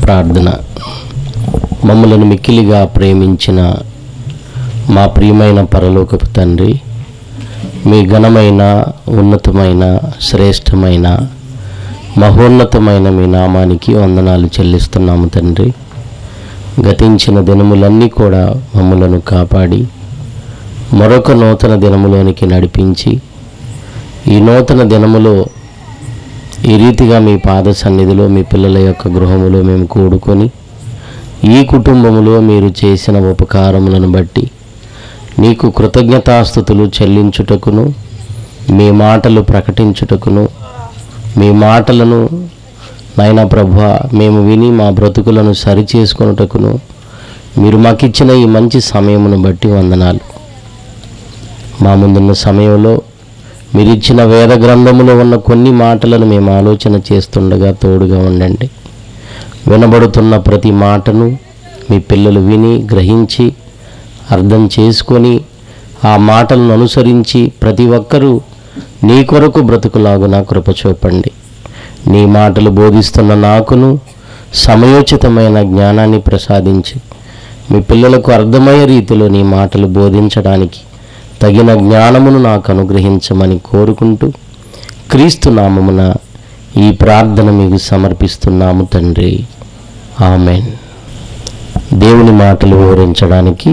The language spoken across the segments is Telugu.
ప్రార్థన మమ్మలను మిక్కిలిగా ప్రేమించిన మా ప్రియమైన పరలోకపు తండ్రి మీ ఘనమైన ఉన్నతమైన శ్రేష్టమైన మహోన్నతమైన మీ నామానికి వందనాలు చెల్లిస్తున్నాము తండ్రి గతించిన దినములన్నీ కూడా మమ్మలను కాపాడి మరొక నూతన దినములోనికి నడిపించి ఈ నూతన దినములో ఈ రీతిగా మీ పాద సన్నిధిలో మీ పిల్లల యొక్క గృహములో మేము కూడుకొని ఈ కుటుంబములో మీరు చేసిన ఉపకారములను బట్టి నీకు కృతజ్ఞతాస్థుతులు చెల్లించుటకును మీ మాటలు ప్రకటించుటకును మీ మాటలను నాయన ప్రభ మేము విని మా బ్రతుకులను సరిచేసుకొనుటకును మీరు మాకిచ్చిన ఈ మంచి సమయమును బట్టి వందనాలు మా ముందున్న సమయంలో మీరు ఇచ్చిన వేద గ్రంథములో ఉన్న కొన్ని మాటలను మేము ఆలోచన చేస్తుండగా తోడుగా ఉండండి వినబడుతున్న ప్రతి మాటను మీ పిల్లలు విని గ్రహించి అర్థం చేసుకొని ఆ మాటలను అనుసరించి ప్రతి ఒక్కరూ నీ కొరకు బ్రతుకులాగున కృప చూపండి నీ మాటలు బోధిస్తున్న నాకును సమయోచితమైన జ్ఞానాన్ని ప్రసాదించి మీ పిల్లలకు అర్థమయ్యే రీతిలో నీ మాటలు బోధించడానికి తగిన జ్ఞానమును నాకు అనుగ్రహించమని కోరుకుంటూ క్రీస్తు నామమున ఈ ప్రార్థన మీకు సమర్పిస్తున్నాము తండ్రి ఆమెన్ దేవుని మాటలు వివరించడానికి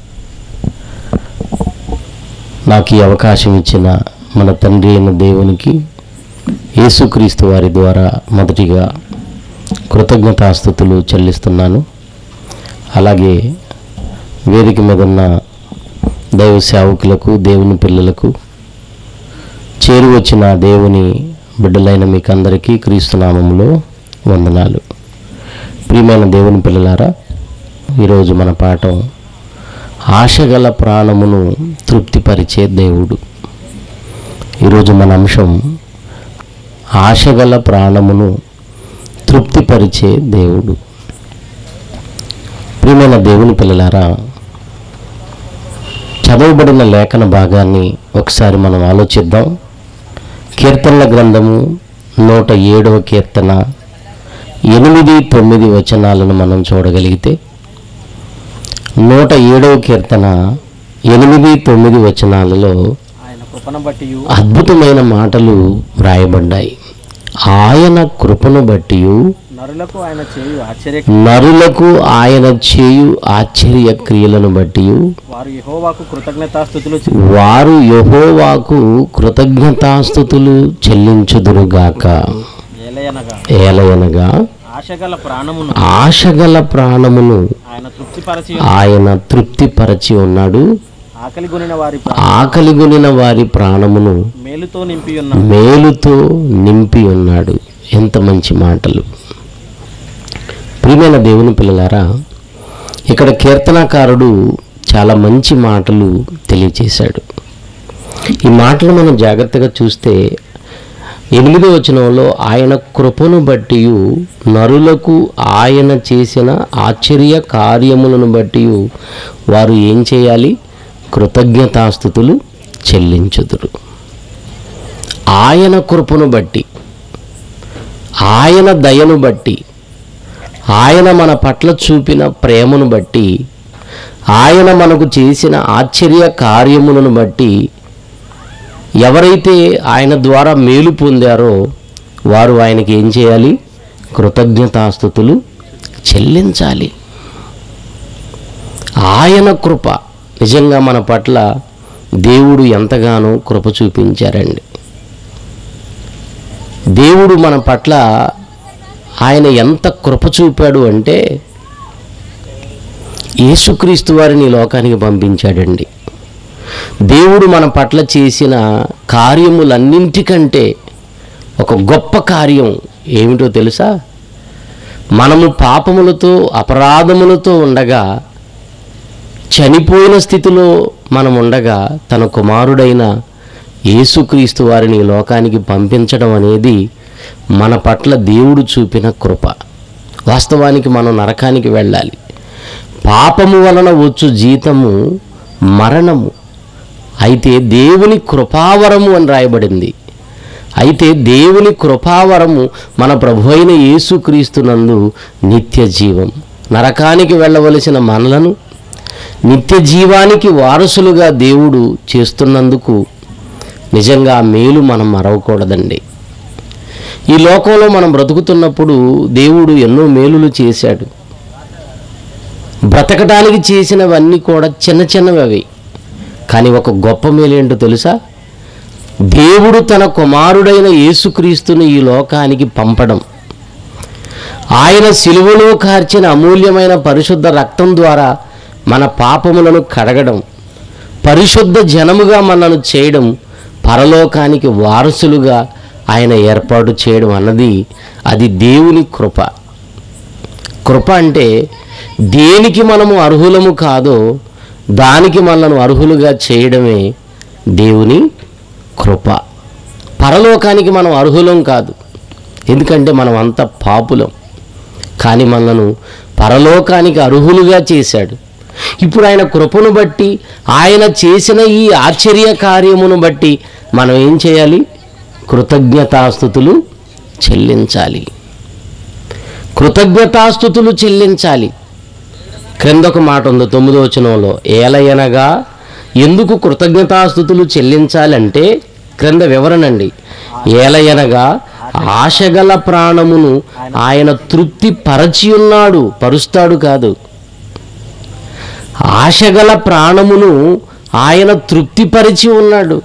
నాకు ఈ అవకాశం ఇచ్చిన మన తండ్రి అయిన దేవునికి యేసుక్రీస్తు వారి ద్వారా మొదటిగా కృతజ్ఞతాస్థుతులు చెల్లిస్తున్నాను అలాగే వేదిక మీద ఉన్న దైవ సేవకులకు దేవుని పిల్లలకు చేరి వచ్చిన దేవుని బిడ్డలైన మీకు అందరికీ క్రీస్తునామంలో వందనాలు ప్రియమైన దేవుని పిల్లలారా ఈరోజు మన పాఠం ఆశగల ప్రాణమును తృప్తిపరిచే దేవుడు ఈరోజు మన అంశం ఆశగల ప్రాణమును తృప్తిపరిచే దేవుడు ప్రియమైన దేవుని పిల్లలారా చదవబడిన లేఖన భాగాన్ని ఒకసారి మనం ఆలోచిద్దాం కీర్తనల గ్రంథము నూట ఏడవ కీర్తన ఎనిమిది తొమ్మిది వచనాలను మనం చూడగలిగితే నూట ఏడవ కీర్తన ఎనిమిది తొమ్మిది వచనాలలో ఆయన కృపను బట్టి అద్భుతమైన మాటలు వ్రాయబడ్డాయి ఆయన కృపను బట్టి నరులకు ఆయన చేయు ఆశ్చర్య నరులకు ఆయన చేయు ఆశ్చర్య క్రియలను బట్టి వారు యెహోవాకు కృతజ్ఞతాస్థుతులు వారు యహోవాకు కృతజ్ఞతాస్థుతులు చెల్లించుదురుగాక ఏలయనగా ఏలయనగా ఆశగల ప్రాణమును ఆశగల ప్రాణమును ఆయన తృప్తిపరచి ఆయన తృప్తిపరచి ఉన్నాడు ఆకలి కొనిన వారి ప్రా- ఆకలిగొనిన వారి ప్రాణమును మేలుతో నింపి ఉన్న మేలుతో నింపి ఉన్నాడు ఎంత మంచి మాటలు ప్రియమైన దేవుని పిల్లలారా ఇక్కడ కీర్తనాకారుడు చాలా మంచి మాటలు తెలియచేశాడు ఈ మాటలు మనం జాగ్రత్తగా చూస్తే ఎనిమిదో వచనంలో ఆయన కృపను బట్టి నరులకు ఆయన చేసిన ఆశ్చర్య కార్యములను బట్టి వారు ఏం చేయాలి కృతజ్ఞతాస్థుతులు చెల్లించుదురు ఆయన కృపను బట్టి ఆయన దయను బట్టి ఆయన మన పట్ల చూపిన ప్రేమను బట్టి ఆయన మనకు చేసిన ఆశ్చర్య కార్యములను బట్టి ఎవరైతే ఆయన ద్వారా మేలు పొందారో వారు ఆయనకి ఏం చేయాలి కృతజ్ఞతాస్థుతులు చెల్లించాలి ఆయన కృప నిజంగా మన పట్ల దేవుడు ఎంతగానో కృప చూపించారండి దేవుడు మన పట్ల ఆయన ఎంత కృప చూపాడు అంటే యేసుక్రీస్తు వారిని ఈ లోకానికి పంపించాడండి దేవుడు మన పట్ల చేసిన కార్యములన్నింటికంటే ఒక గొప్ప కార్యం ఏమిటో తెలుసా మనము పాపములతో అపరాధములతో ఉండగా చనిపోయిన స్థితిలో మనం ఉండగా తన కుమారుడైన యేసుక్రీస్తు వారిని ఈ లోకానికి పంపించడం అనేది మన పట్ల దేవుడు చూపిన కృప వాస్తవానికి మనం నరకానికి వెళ్ళాలి పాపము వలన వచ్చు జీతము మరణము అయితే దేవుని కృపావరము అని రాయబడింది అయితే దేవుని కృపావరము మన ప్రభు అయిన యేసుక్రీస్తునందు నిత్య జీవం నరకానికి వెళ్ళవలసిన మనలను నిత్య జీవానికి వారసులుగా దేవుడు చేస్తున్నందుకు నిజంగా ఆ మేలు మనం మరవకూడదండి ఈ లోకంలో మనం బ్రతుకుతున్నప్పుడు దేవుడు ఎన్నో మేలులు చేశాడు బ్రతకడానికి చేసినవన్నీ కూడా చిన్న చిన్నవి అవి కానీ ఒక గొప్ప మేలేంటో తెలుసా దేవుడు తన కుమారుడైన యేసుక్రీస్తుని ఈ లోకానికి పంపడం ఆయన సిలువలో కార్చిన అమూల్యమైన పరిశుద్ధ రక్తం ద్వారా మన పాపములను కడగడం పరిశుద్ధ జనముగా మనను చేయడం పరలోకానికి వారసులుగా ఆయన ఏర్పాటు చేయడం అన్నది అది దేవుని కృప కృప అంటే దేనికి మనము అర్హులము కాదో దానికి మనను అర్హులుగా చేయడమే దేవుని కృప పరలోకానికి మనం అర్హులం కాదు ఎందుకంటే మనం అంత పాపులం కానీ మనను పరలోకానికి అర్హులుగా చేశాడు ఇప్పుడు ఆయన కృపను బట్టి ఆయన చేసిన ఈ ఆశ్చర్య కార్యమును బట్టి మనం ఏం చేయాలి కృతజ్ఞతాస్థుతులు చెల్లించాలి కృతజ్ఞతాస్థుతులు చెల్లించాలి క్రింద ఒక మాట ఉంది తొమ్మిదో వచనంలో ఏలయనగా ఎందుకు కృతజ్ఞతాస్థుతులు చెల్లించాలంటే క్రింద వివరణండి ఏలయనగా ఆశగల ప్రాణమును ఆయన తృప్తి పరచి ఉన్నాడు పరుస్తాడు కాదు ఆశగల ప్రాణమును ఆయన తృప్తిపరిచి ఉన్నాడు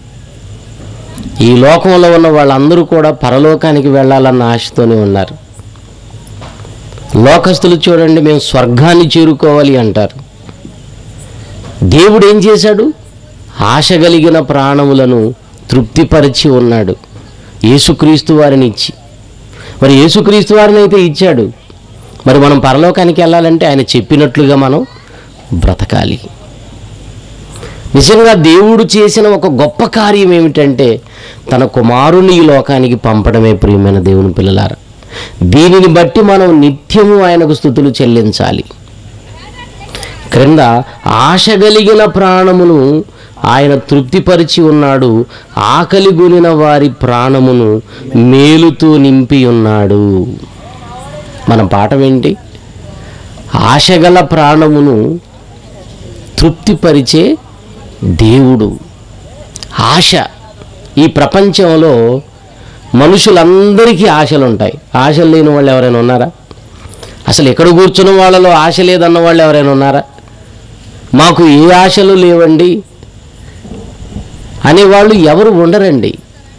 ఈ లోకంలో ఉన్న వాళ్ళందరూ కూడా పరలోకానికి వెళ్ళాలన్న ఆశతోనే ఉన్నారు లోకస్తులు చూడండి మేము స్వర్గాన్ని చేరుకోవాలి అంటారు దేవుడు ఏం చేశాడు ఆశ కలిగిన ప్రాణములను తృప్తిపరిచి ఉన్నాడు యేసుక్రీస్తు వారిని ఇచ్చి మరి యేసుక్రీస్తు వారిని అయితే ఇచ్చాడు మరి మనం పరలోకానికి వెళ్ళాలంటే ఆయన చెప్పినట్లుగా మనం బ్రతకాలి నిజంగా దేవుడు చేసిన ఒక గొప్ప కార్యం ఏమిటంటే తన కుమారుని ఈ లోకానికి పంపడమే ప్రియమైన దేవుని పిల్లలారా దీనిని బట్టి మనం నిత్యము ఆయనకు స్థుతులు చెల్లించాలి క్రింద ఆశ కలిగిన ప్రాణమును ఆయన తృప్తిపరిచి ఉన్నాడు ఆకలి గొనిన వారి ప్రాణమును మేలుతో నింపి ఉన్నాడు మన పాఠం ఏంటి ఆశగల ప్రాణమును తృప్తిపరిచే దేవుడు ఆశ ఈ ప్రపంచంలో మనుషులందరికీ ఆశలు ఉంటాయి ఆశలు లేని వాళ్ళు ఎవరైనా ఉన్నారా అసలు ఎక్కడ కూర్చున్న వాళ్ళలో ఆశ లేదన్న వాళ్ళు ఎవరైనా ఉన్నారా మాకు ఏ ఆశలు లేవండి అనేవాళ్ళు ఎవరు ఉండరండి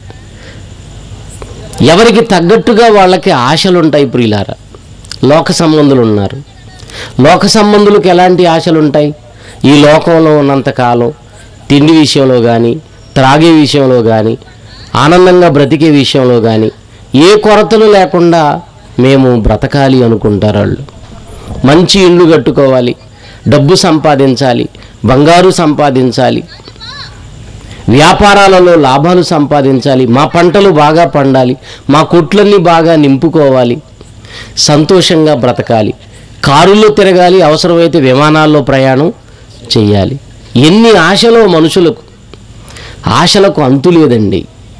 ఎవరికి తగ్గట్టుగా వాళ్ళకి ఆశలు ఉంటాయి ప్రియులారా లోక సంబంధులు ఉన్నారు లోక సంబంధులకు ఎలాంటి ఆశలు ఉంటాయి ఈ లోకంలో ఉన్నంతకాలం తిండి విషయంలో కానీ త్రాగే విషయంలో కానీ ఆనందంగా బ్రతికే విషయంలో కానీ ఏ కొరతలు లేకుండా మేము బ్రతకాలి అనుకుంటారు వాళ్ళు మంచి ఇల్లు కట్టుకోవాలి డబ్బు సంపాదించాలి బంగారు సంపాదించాలి వ్యాపారాలలో లాభాలు సంపాదించాలి మా పంటలు బాగా పండాలి మా కొట్లన్నీ బాగా నింపుకోవాలి సంతోషంగా బ్రతకాలి కారుల్లో తిరగాలి అవసరమైతే విమానాల్లో ప్రయాణం చేయాలి ఎన్ని ఆశలో మనుషులకు ఆశలకు అంతు లేదండి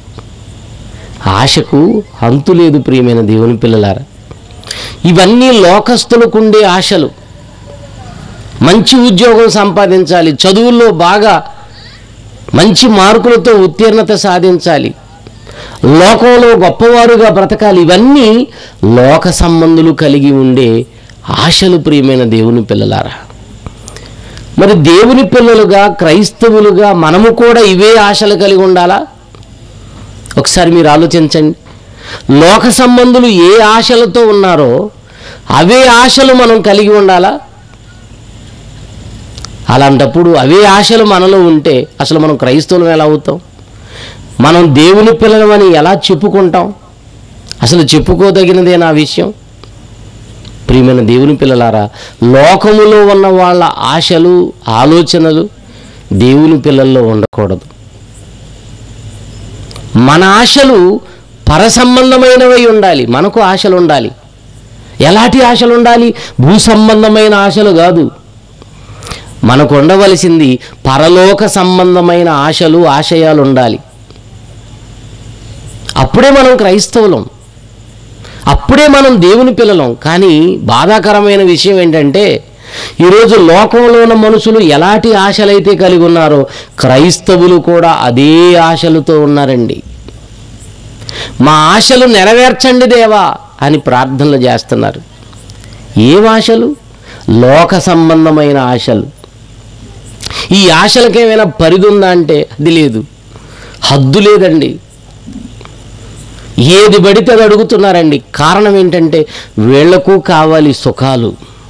ఆశకు అంతు లేదు ప్రియమైన దేవుని పిల్లలారా ఇవన్నీ లోకస్తులకు ఉండే ఆశలు మంచి ఉద్యోగం సంపాదించాలి చదువుల్లో బాగా మంచి మార్కులతో ఉత్తీర్ణత సాధించాలి లోకంలో గొప్పవారుగా బ్రతకాలి ఇవన్నీ లోక సంబంధులు కలిగి ఉండే ఆశలు ప్రియమైన దేవుని పిల్లలారా మరి దేవుని పిల్లలుగా క్రైస్తవులుగా మనము కూడా ఇవే ఆశలు కలిగి ఉండాలా ఒకసారి మీరు ఆలోచించండి లోక సంబంధులు ఏ ఆశలతో ఉన్నారో అవే ఆశలు మనం కలిగి ఉండాలా అలాంటప్పుడు అవే ఆశలు మనలో ఉంటే అసలు మనం క్రైస్తవులం ఎలా అవుతాం మనం దేవుని పిల్లలమని ఎలా చెప్పుకుంటాం అసలు చెప్పుకోదగినదే నా విషయం ప్రియమైన దేవుని పిల్లలారా లోకములో ఉన్న వాళ్ళ ఆశలు ఆలోచనలు దేవుని పిల్లల్లో ఉండకూడదు మన ఆశలు పరసంబంధమైనవై ఉండాలి మనకు ఆశలు ఉండాలి ఎలాంటి ఆశలు ఉండాలి భూ సంబంధమైన ఆశలు కాదు మనకు ఉండవలసింది పరలోక సంబంధమైన ఆశలు ఆశయాలు ఉండాలి అప్పుడే మనం క్రైస్తవులం అప్పుడే మనం దేవుని పిల్లలం కానీ బాధాకరమైన విషయం ఏంటంటే ఈరోజు లోకంలో ఉన్న మనుషులు ఎలాంటి ఆశలైతే కలిగి ఉన్నారో క్రైస్తవులు కూడా అదే ఆశలతో ఉన్నారండి మా ఆశలు నెరవేర్చండి దేవా అని ప్రార్థనలు చేస్తున్నారు ఏం ఆశలు లోక సంబంధమైన ఆశలు ఈ ఆశలకేమైనా పరిధి ఉందా అంటే అది లేదు హద్దు లేదండి ఏది పడితే అది అడుగుతున్నారండి కారణం ఏంటంటే వీళ్లకు కావాలి సుఖాలు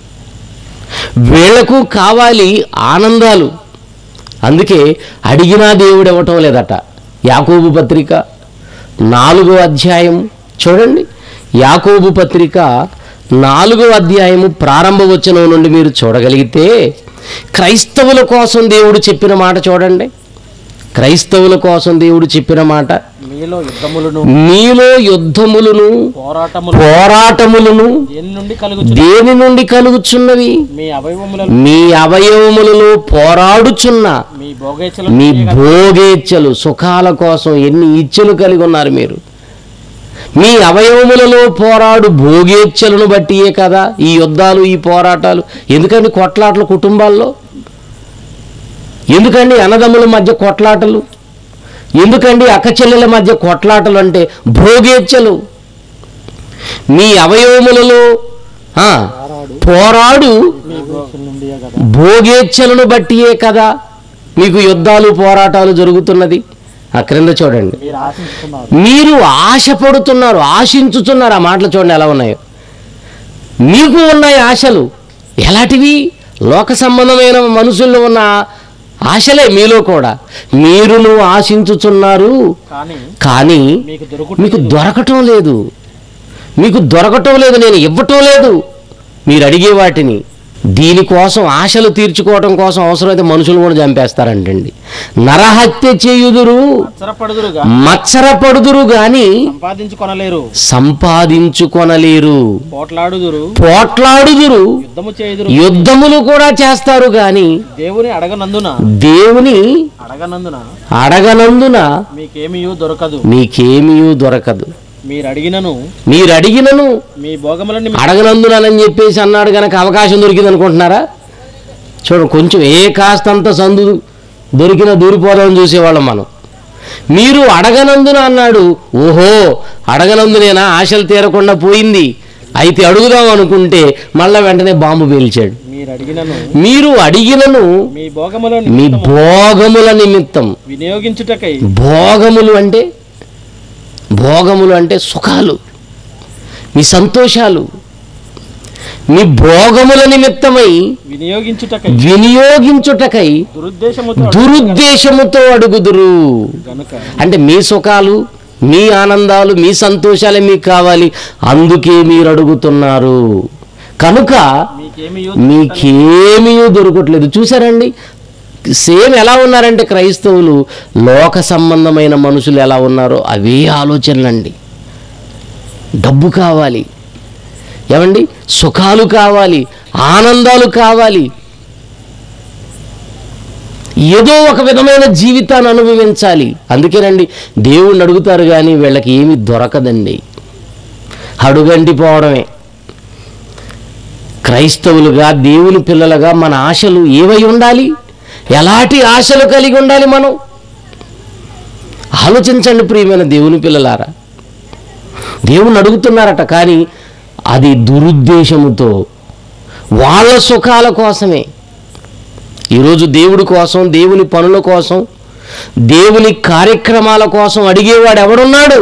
వీళ్లకు కావాలి ఆనందాలు అందుకే అడిగినా దేవుడు ఇవ్వటం లేదట యాకోబు పత్రిక నాలుగో అధ్యాయం చూడండి యాకోబు పత్రిక నాలుగో అధ్యాయము ప్రారంభ వచనం నుండి మీరు చూడగలిగితే క్రైస్తవుల కోసం దేవుడు చెప్పిన మాట చూడండి క్రైస్తవుల కోసం దేవుడు చెప్పిన మాట మీలో యుద్ధములను మీలో యుద్ధములను పోరాటములు పోరాటములను దేని నుండి కలుగు దేని నుండి కలుగుచున్నవి మీ అవయవములను మీ అవయవములలో పోరాడుచున్న మీ భోగేచ్ఛలను మీ భోగేచ్ఛలు సుఖాల కోసం ఎన్ని ఇచ్చలు కలిగి ఉన్నారు మీరు మీ అవయవములలో పోరాడు భోగేచ్ఛలను బట్టియే కదా ఈ యుద్ధాలు ఈ పోరాటాలు ఎందుకండి కొట్లాటలు కుటుంబాల్లో ఎందుకండి అన్నదమ్ముల మధ్య కొట్లాటలు ఎందుకండి అక్కచెల్లెల మధ్య కొట్లాటలు అంటే భోగేచ్ఛలు మీ అవయవములలో ఆ, పోరాడు మీ భోగేచ్ఛల నుండియే కదా భోగేచ్ఛలను బట్టియే కదా మీకు యుద్ధాలు పోరాటాలు జరుగుతున్నది ఆ క్రింద చూడండి మీరు ఆశిస్తున్నారు మీరు ఆశపడుతున్నారు ఆశించుతున్నారు ఆ మాటలు చూడండి ఎలా ఉన్నాయో మీకు ఉన్నాయి ఆశలు ఎలాంటివి లోక సంబంధమైన మనుషుల్లో ఉన్న ఆశలే మీలో కూడా మీరును ఆశించుచున్నారు కానీ కానీ మీకు దొరుకు మీకు దొరకటం లేదు మీకు దొరకటం లేదు నేను ఇవ్వటం లేదు మీరు అడిగే వాటిని దీనికోసం ఆశలు తీర్చుకోవటం కోసం అవసరమైతే మనుషులు కూడా చంపేస్తారంటండి నరహత్య చేయుదురు అచ్చరపడుదురుగా మత్సరపడుదురు గాని సంపాదించుకొనలేరు సంపాదించుకొనలేరు పోట్లాడుదురు పోట్లాడుదురు యుద్ధము చేయుదురు యుద్ధములు కూడా చేస్తారు గాని దేవుని అడగనందున దేవుని అడగనందున అడగనందున మీకేమీ దొరకదు మీకేమీ దొరకదు మీరు అడిగినను మీరు అడిగినను మీ భోగములని మీ- అడగనందునని చెప్పేసి అన్నాడు కనుక అవకాశం దొరికింది అనుకుంటున్నారా చూడండి కొంచెం ఏ కాస్తంత సందు దొరికిన దూరిపోదామని చూసేవాళ్ళం మనం మీరు అడగనందున అన్నాడు ఓహో అడగనందునేనా ఆశలు తీరకుండా పోయింది అయితే అడుగుదాం అనుకుంటే మళ్ళా వెంటనే బాంబు పేల్చాడు మీరు అడిగినను మీరు అడిగినను మీ భోగములను మీ భోగముల నిమిత్తం వినియోగించుటకై భోగములు అంటే భోగములు అంటే సుఖాలు మీ సంతోషాలు మీ భోగముల నిమిత్తమై వినియోగించుటకై వినియోగించుటకై దురుద్దేశముతో దురుద్దేశముతో అడుగుదురు గనుక అంటే మీ సుఖాలు మీ ఆనందాలు మీ సంతోషాలే మీకు కావాలి అందుకే మీరు అడుగుతున్నారు కనుక మీకేమి మీకేమీ దొరకట్లేదు చూసారండి సేమ్ ఎలా ఉన్నారంటే క్రైస్తవులు లోక సంబంధమైన మనుషులు ఎలా ఉన్నారో అవే ఆలోచనలండి డబ్బు కావాలి ఏమండి సుఖాలు కావాలి ఆనందాలు కావాలి ఏదో ఒక విధమైన జీవితాన్ని అనుభవించాలి అందుకేనండి దేవుణ్ణి అడుగుతారు కానీ వీళ్ళకి ఏమీ దొరకదండి అడుగంటి పోవడమే క్రైస్తవులుగా దేవుని పిల్లలుగా మన ఆశలు ఏవై ఉండాలి ఎలాంటి ఆశలు కలిగి ఉండాలి మనం ఆలోచించండి ప్రియమైన దేవుని పిల్లలారా దేవుని అడుగుతున్నారట కానీ అది దురుద్దేశముతో వాళ్ళ సుఖాల కోసమే ఈరోజు దేవుడి కోసం దేవుని పనుల కోసం దేవుని కార్యక్రమాల కోసం అడిగేవాడు ఎవడున్నాడు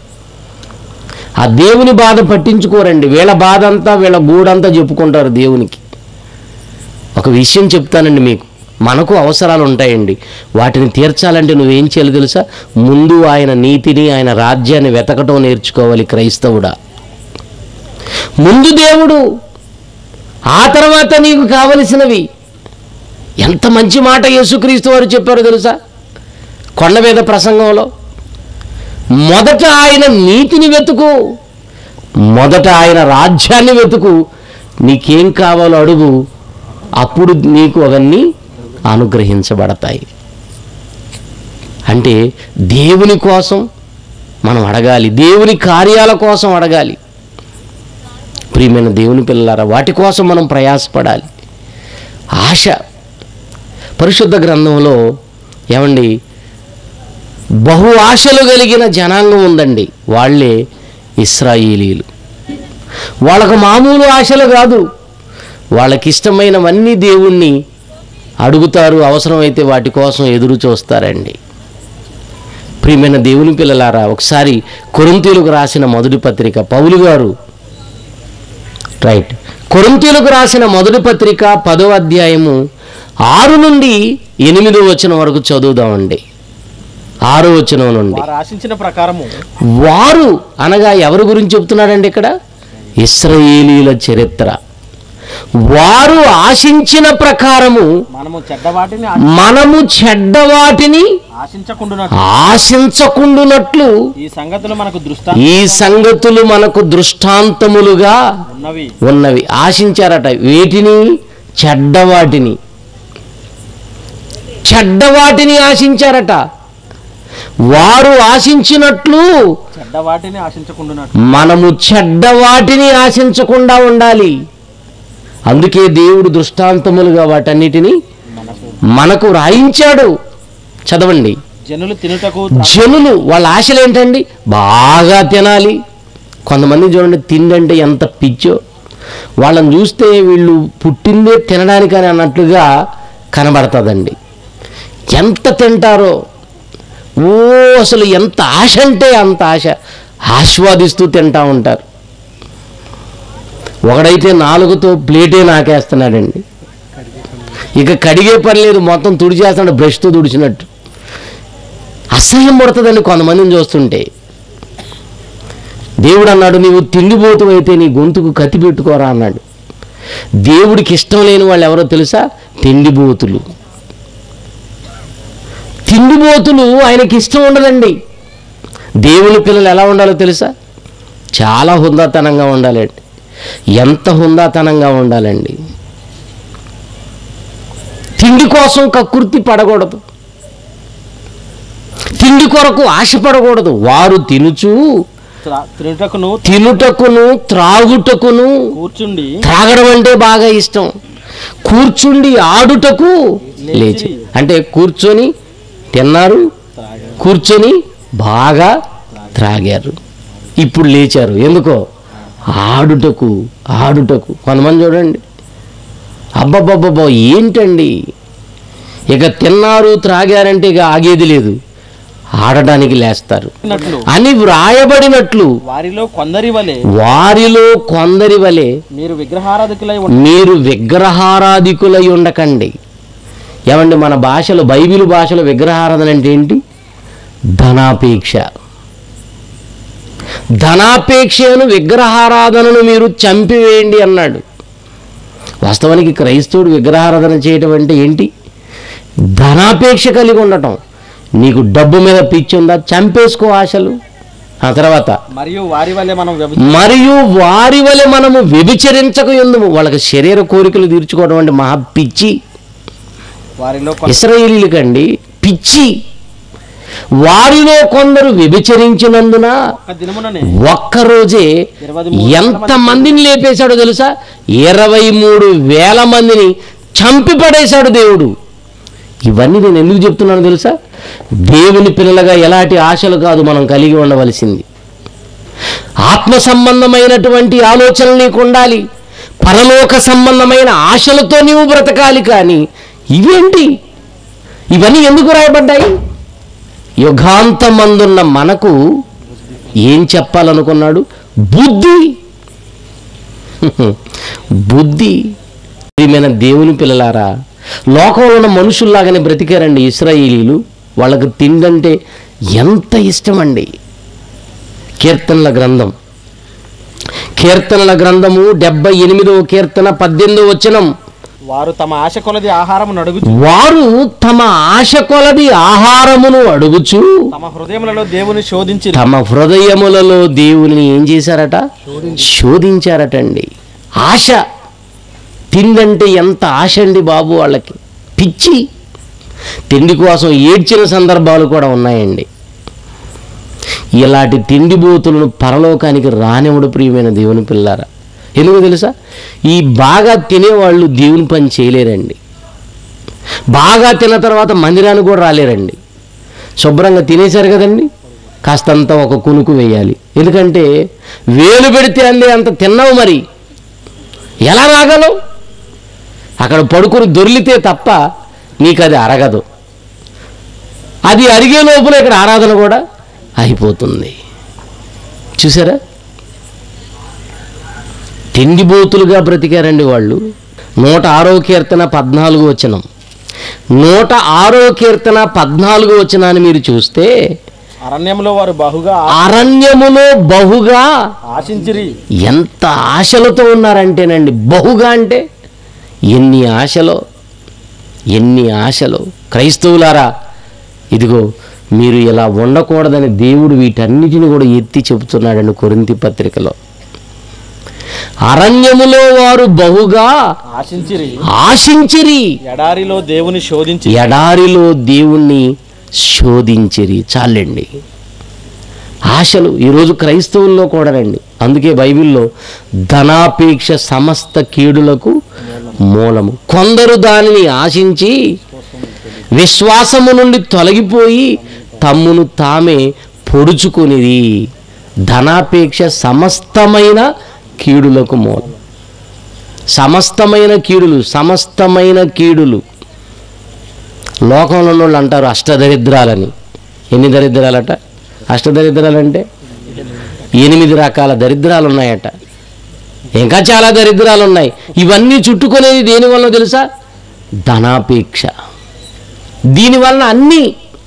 ఆ దేవుని బాధ పట్టించుకోరండి వీళ్ళ బాధ అంతా వీళ్ళ గూడంతా చెప్పుకుంటారు దేవునికి ఒక విషయం చెప్తానండి మీకు మనకు అవసరాలు ఉంటాయండి వాటిని తీర్చాలంటే నువ్వేం చేయాలి తెలుసా ముందు ఆయన నీతిని ఆయన రాజ్యాన్ని వెతకటం నేర్చుకోవాలి క్రైస్తవుడా ముందు దేవుడు ఆ తర్వాత నీకు కావలసినవి ఎంత మంచి మాట యేసుక్రీస్తు వారు చెప్పారో తెలుసా కొండ మీద ప్రసంగంలో మొదట ఆయన నీతిని వెతుకు మొదట ఆయన రాజ్యాన్ని వెతుకు నీకేం కావాలో అడుగు అప్పుడు నీకు అవన్నీ అనుగ్రహించబడతాయి అంటే దేవుని కోసం మనం అడగాలి దేవుని కార్యాల కోసం అడగాలి ప్రియమైన దేవుని పిల్లలారా వాటి కోసం మనం ప్రయాసపడాలి ఆశ పరిశుద్ధ గ్రంథంలో ఏమండి బహు ఆశలు కలిగిన జనాంగం ఉందండి వాళ్ళే ఇస్రాయేలీలు వాళ్ళకు మామూలు ఆశలు కాదు వాళ్ళకి ఇష్టమైనవన్నీ దేవుణ్ణి అడుగుతారు అవసరమైతే వాటి కోసం ఎదురు చూస్తారండి ప్రియమైన దేవుని పిల్లలారా ఒకసారి కొరింతీలకు రాసిన మొదటి పత్రిక పౌలు గారు రైట్ కొరింతీలకు రాసిన మొదటి పత్రిక పదో అధ్యాయము ఆరు నుండి ఎనిమిదో వచనం వరకు చదువుదామండి ఆరో వచనం నుండి వారు ఆశించిన ప్రకారము వారు అనగా ఎవరి గురించి చెప్తున్నాడండి ఇక్కడ ఇస్రాయేలీల చరిత్ర వారు ఆశించిన ప్రకారము మనము చెడ్డవాటిని మనము చెడ్డవాటిని ఆశించకుండా ఆశించకుండునట్లు ఈ సంగతులు మనకు దృష్టా ఈ సంగతులు మనకు దృష్టాంతములుగా ఉన్నవి ఉన్నవి ఆశించారట వేటిని చెడ్డవాటిని చెడ్డవాటిని ఆశించారట వారు ఆశించినట్లు చెడ్డవాటిని ఆశించకుండా మనము చెడ్డవాటిని ఆశించకుండా ఉండాలి అందుకే దేవుడు దృష్టాంతములుగా వాటన్నిటిని మనకు మనకు రాయించాడు చదవండి జనులు తినుటకు జనులు వాళ్ళ ఆశలు ఏంటండి బాగా తినాలి కొంతమంది చూడండి తిండంటే ఎంత పిచ్చో వాళ్ళని చూస్తే వీళ్ళు పుట్టిందే తినడానికని అన్నట్లుగా కనబడుతుందండి ఎంత తింటారో ఓ అసలు ఎంత ఆశ అంటే అంత ఆశ ఆస్వాదిస్తూ తింటా ఉంటారు ఒకడైతే నాలుగుతో ప్లేటే నాకేస్తున్నాడండి ఇక కడిగే పని లేదు మొత్తం తుడిచేస్తున్నాడు బ్రష్తో తుడిచినట్టు అసహ్యం పడుతుందండి కొంతమందిని చూస్తుంటే దేవుడు అన్నాడు నీవు తిండిపోతు అయితే నీ గొంతుకు కత్తి పెట్టుకోరా అన్నాడు దేవుడికి ఇష్టం లేని వాళ్ళు ఎవరో తెలుసా తిండిబోతులు తిండిబోతులు ఆయనకి ఇష్టం ఉండదండి దేవుని పిల్లలు ఎలా ఉండాలో తెలుసా చాలా హుందాతనంగా ఉండాలండి ఎంత హుందాతనంగా ఉండాలండి తిండి కోసం కక్కుర్తి పడకూడదు తిండి కొరకు ఆశపడకూడదు వారు తినుచు త్రా- తినుటకును తినుటకును త్రాగుటకును కూర్చుండి త్రాగడం అంటే బాగా ఇష్టం కూర్చుండి ఆడుటకు లేచి అంటే కూర్చొని తిన్నారు త్రాగ- కూర్చొని బాగా త్రాగారు ఇప్పుడు లేచారు ఎందుకో ఆడుటకు ఆడుటకు కొంతమంది చూడండి అబ్బబ్బబ్బబ్బో ఏంటండి ఇక తిన్నారు త్రాగారంటే ఇక ఆగేది లేదు ఆడడానికి లేస్తారు తిన్నట్లు అని వ్రాయబడినట్లు వారిలో కొందరి వలె వారిలో కొందరి వలె మీరు విగ్రహారాధకులై ఉండ మీరు విగ్రహారాధికులై ఉండకండి ఏమండి మన భాషలో బైబిల్ భాషలో విగ్రహారాధన అంటే ఏంటి ధనాపేక్ష ధనాపేక్షను విగ్రహారాధనను మీరు చంపివేయండి అన్నాడు వాస్తవానికి క్రైస్తవుడు విగ్రహారాధన చేయటం అంటే ఏంటి ధనాపేక్ష కలిగి ఉండటం నీకు డబ్బు మీద పిచ్చి ఉందా చంపేసుకో ఆశలు ఆ తర్వాత మరియు వారి వలె మనం వ్యభ- మరియు వారి వలె మనము వ్యభిచరించక ఎందుము వాళ్ళకి శరీర కోరికలు తీర్చుకోవడం అంటే మహా పిచ్చి వారిలో కొందరు ఇస్రాయేలీలకండి పిచ్చి వారిలో కొందరు వ్యభిచరించినందున ఒక్క దినముననే ఒక్కరోజే ఇరవై ఎంత మందిని లేపేశాడో తెలుసా ఇరవై మూడు వేల మందిని చంపి పడేశాడు దేవుడు ఇవన్నీ నేను ఎందుకు చెప్తున్నాను తెలుసా దేవుని పిల్లలుగా ఎలాంటి ఆశలు కాదు మనం కలిగి ఉండవలసింది ఆత్మ సంబంధమైనటువంటి ఆలోచనలు నీకు ఉండాలి పరలోక సంబంధమైన ఆశలతో నీవు బ్రతకాలి కానీ ఇవేంటి ఇవన్నీ ఎందుకు రాయబడ్డాయి యుగాంతమందున్న మనకు ఏం చెప్పాలనుకున్నాడు బుద్ధి బుద్ధి ప్రియమైన దేవుని పిల్లలారా లోకంలో ఉన్న మనుషుల్లాగానే బ్రతికారండి ఇస్రాయేలీలు వాళ్ళకు తిండంటే ఎంత ఇష్టమండి కీర్తనల గ్రంథం కీర్తనల గ్రంథము డెబ్బై ఎనిమిదవ కీర్తన పద్దెనిమిదవ వచనం వారు తమ ఆశ కొలది ఆహారం అడుగు వారు తమ ఆశ కొలది ఆహారమును అడుగుచు తమ హృదయములలో దేవుని శోధించి తమ హృదయములలో దేవుని ఏం చేశారట శోధించారటండి ఆశ తిండంటే ఎంత ఆశ అండి బాబు వాళ్ళకి పిచ్చి తిండి కోసం ఏడ్చిన సందర్భాలు కూడా ఉన్నాయండి ఇలాంటి తిండిబోతులను పరలోకానికి రానివ్వడు ప్రియమైన దేవుని పిల్లారా ఎందుకు తెలుసా ఈ బాగా తినేవాళ్ళు దేవుని పని చేయలేరండి బాగా తిన్న తర్వాత మందిరానికి కూడా రాలేరండి శుభ్రంగా తినేశారు కదండి కాస్తంత ఒక కునుకు వేయాలి ఎందుకంటే వేలు పెడితే అందే అంత తిన్నావు మరి ఎలా రాగలవు అక్కడ పడుకుని దొర్లితే తప్ప నీకు అది అరగదు అది అరిగే లోపల ఇక్కడ ఆరాధన కూడా అయిపోతుంది చూసారా తిండిబోతులుగా బ్రతికారండి వాళ్ళు నూట ఆరో కీర్తన పద్నాలుగు వచనం నూట ఆరో కీర్తన పద్నాలుగు వచనాన్ని మీరు చూస్తే అరణ్యంలో వారు బహుగా ఆ- అరణ్యములో బహుగా ఆశించిరి ఎంత ఆశలతో ఉన్నారంటేనండి బహుగా అంటే ఎన్ని ఆశలో ఎన్ని ఆశలు క్రైస్తవులారా ఇదిగో మీరు ఇలా ఉండకూడదని దేవుడు వీటన్నిటిని కూడా ఎత్తి చెబుతున్నాడండి కొరింతి పత్రికలో అరణ్యములో వారు బహుగా ఆశించిరి ఆశించిరి ఎడారిలో దేవుని శోధించి ఎడారిలో దేవుణ్ణి శోధించిరి చాలండి ఆశలు ఈరోజు క్రైస్తవుల్లో కూడానండి అందుకే బైబిల్లో ధనాపేక్ష సమస్త కీడులకు మూలము కొందరు దానిని ఆశించి విశ్వాసము నుండి తొలగిపోయి తమ్మును తామే పొడుచుకునిది ధనాపేక్ష సమస్తమైన కీడులకు మూలం సమస్తమైన కీడులు సమస్తమైన కీడులు లోకంలో ఉన్న వాళ్ళు అంటారు అష్టదరిద్రాలని ఎన్ని దరిద్రాలట అష్టదరిద్రాలంటే ఎనిమిది రకాల దరిద్రాలు ఉన్నాయట ఇంకా చాలా దరిద్రాలు ఉన్నాయి ఇవన్నీ చుట్టుకునేది దేనివల్ల తెలుసా ధనాపేక్ష దీనివలన అన్నీ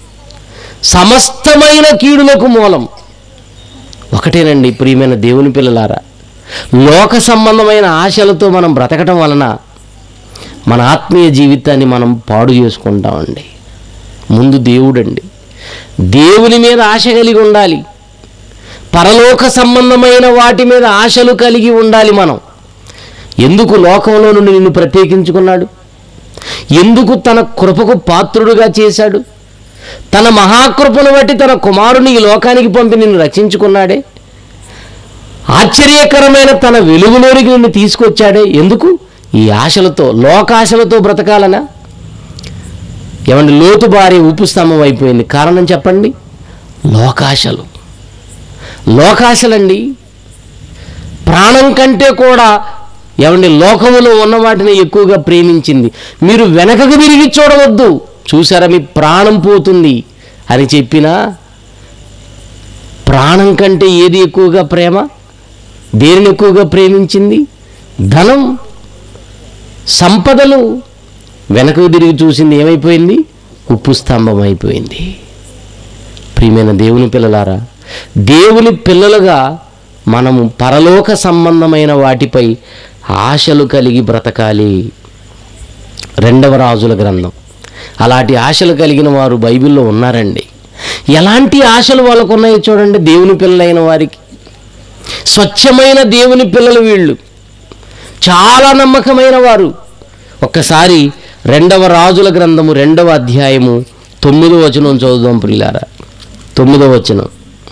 సమస్తమైన కీడులకు మూలం ఒకటేనండి ప్రియమైన దేవుని పిల్లలారా లోక సంబంధమైన ఆశలతో మనం బ్రతకటం వలన మన ఆత్మీయ జీవితాన్ని మనం పాడు చేసుకుంటామండి ముందు దేవుడండి దేవుని మీద ఆశ కలిగి ఉండాలి పరలోక సంబంధమైన వాటి మీద ఆశలు కలిగి ఉండాలి మనం ఎందుకు లోకంలో నుండి నిన్ను ప్రత్యేకించుకున్నాడు ఎందుకు తన కృపకు పాత్రుడుగా చేశాడు తన మహాకృపను బట్టి తన కుమారుని ఈ లోకానికి పంపి నిన్ను రక్షించుకున్నాడే ఆశ్చర్యకరమైన తన వెలుగులోనికి నిన్ను తీసుకొచ్చాడే ఎందుకు ఈ ఆశలతో లోకాశలతో బ్రతకాలనా ఏమండి లోతు భార్య ఉప్పు స్తంభం అయిపోయింది కారణం చెప్పండి లోకాశలు లోకాశలండి ప్రాణం కంటే కూడా ఏమండి లోకములో ఉన్న వాటిని ఎక్కువగా ప్రేమించింది మీరు వెనకకు తిరిగి చూడవద్దు చూసారా మీ ప్రాణం పోతుంది అని చెప్పినా ప్రాణం కంటే ఏది ఎక్కువగా ప్రేమ దేనిని ఎక్కువగా ప్రేమించింది ధనం సంపదలు వెనకకు తిరిగి చూసింది ఏమైపోయింది ఉప్పు స్తంభం అయిపోయింది ప్రియమైన దేవుని పిల్లలారా దేవుని పిల్లలుగా మనము పరలోక సంబంధమైన వాటిపై ఆశలు కలిగి బ్రతకాలి రెండవ రాజుల గ్రంథం అలాంటి ఆశలు కలిగిన వారు బైబిల్లో ఉన్నారండి ఎలాంటి ఆశలు వాళ్ళకు ఉన్నాయో చూడండి దేవుని పిల్లలైన వారికి స్వచ్ఛమైన దేవుని పిల్లలు వీళ్ళు చాలా నమ్మకమైన వారు ఒక్కసారి రెండవ రాజుల గ్రంథము రెండవ అధ్యాయము తొమ్మిదో వచనం చదువుదాం ప్రియులారా తొమ్మిదో వచనం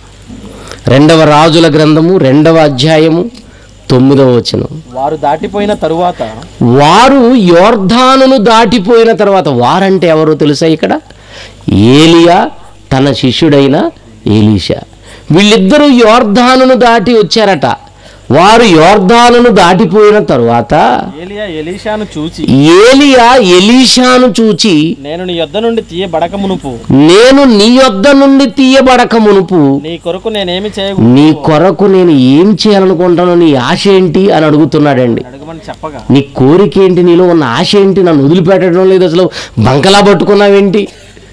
రెండవ రాజుల గ్రంథము రెండవ అధ్యాయము తొమ్మిదవ వచనం వారు దాటిపోయిన తరువాత వారు యోర్ధానును దాటిపోయిన తర్వాత వారంటే ఎవరో తెలుసా ఇక్కడ ఏలియా తన శిష్యుడైన ఏలీషా వీళ్ళిద్దరూ యోర్ధానును దాటి వచ్చారట వారు యోర్ధానును దాటిపోయిన తరువాత ఏలియా ఎలీషాను చూచి ఏలియా ఎలీషాను చూచి నేను నీ యొద్ద నుండి తీయబడక మునుపు నేను నీ యొద్ద నుండి తీయబడక మునుపు నీ కొరకు నేనేమి చేయకు నీ కొరకు నేను ఏం చేయాలనుకుంటానో నీ ఆశ ఏంటి అని అడుగుతున్నాడండి అడగమని చెప్పగా నీ కోరిక ఏంటి నీలో ఉన్న ఆశ ఏంటి నన్ను వదిలిపెట్టడం లేదు అసలు బంకలా పట్టుకున్నావేంటి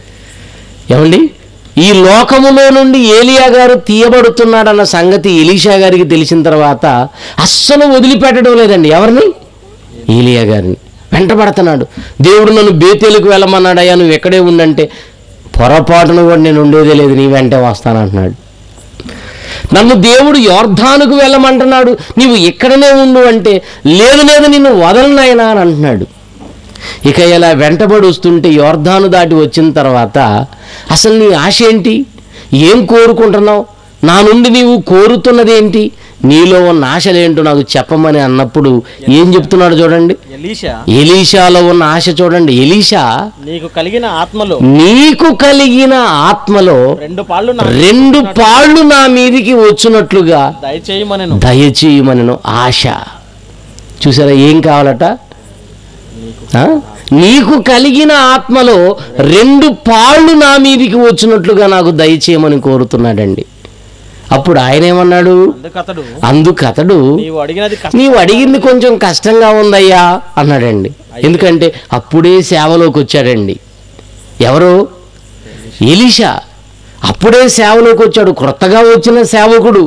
ఏమండి ఈ లోకములో నుండి ఏలియా గారు తీయబడుతున్నాడన్న సంగతి ఎలీషా గారికి తెలిసిన తర్వాత అస్సలు వదిలిపెట్టడం లేదండి ఎవరిని ఏలియా గారిని వెంటబడుతున్నాడు దేవుడు నన్ను బేతేలకు వెళ్ళమన్నాడయ్యా నువ్వు ఎక్కడే ఉండంటే పొరపాటును కూడా నేను ఉండేదే లేదు నీ వెంటే వస్తానంటున్నాడు నన్ను దేవుడు యోర్ధానుకు వెళ్ళమంటున్నాడు నీవు ఇక్కడనే ఉండు అంటే లేదు లేదు నిన్ను వదలనైనా అని అంటున్నాడు ఇక ఇలా వెంటబడి వస్తుంటే యోర్ధాను దాటి వచ్చిన తర్వాత అసలు నీ ఆశ ఏంటి ఏం కోరుకుంటున్నావు నా నుండి నీవు కోరుతున్నది ఏంటి నీలో ఉన్న ఆశలేంటో నాకు చెప్పమని అన్నప్పుడు ఏం చెప్తున్నాడు చూడండి ఎలీషా ఎలీషాలో ఉన్న ఆశ చూడండి ఎలీషా నీకు కలిగిన ఆత్మలో నీకు కలిగిన ఆత్మలో రెండు పాళ్ళు నా రెండు పాళ్ళు నా మీదికి వచ్చినట్లుగా దయచేయమనెను దయచేయమనను ఆశ చూసారా ఏం కావాలట ఆ? నీకు కలిగిన ఆత్మలో రెండు పాళ్ళు నా మీదికి వచ్చినట్లుగా నాకు దయచేయమని కోరుతున్నాడండి అప్పుడు ఆయన ఏమన్నాడు అందుకతడు అందుకు అతడు నీవు అడిగినది కష్టం నీవు అడిగింది కొంచెం కష్టంగా ఉందయ్యా అన్నాడండి ఎందుకంటే అప్పుడే సేవలోకి వచ్చాడండి ఎవరు ఎలీషా అప్పుడే సేవలోకి వచ్చాడు క్రొత్తగా వచ్చిన సేవకుడు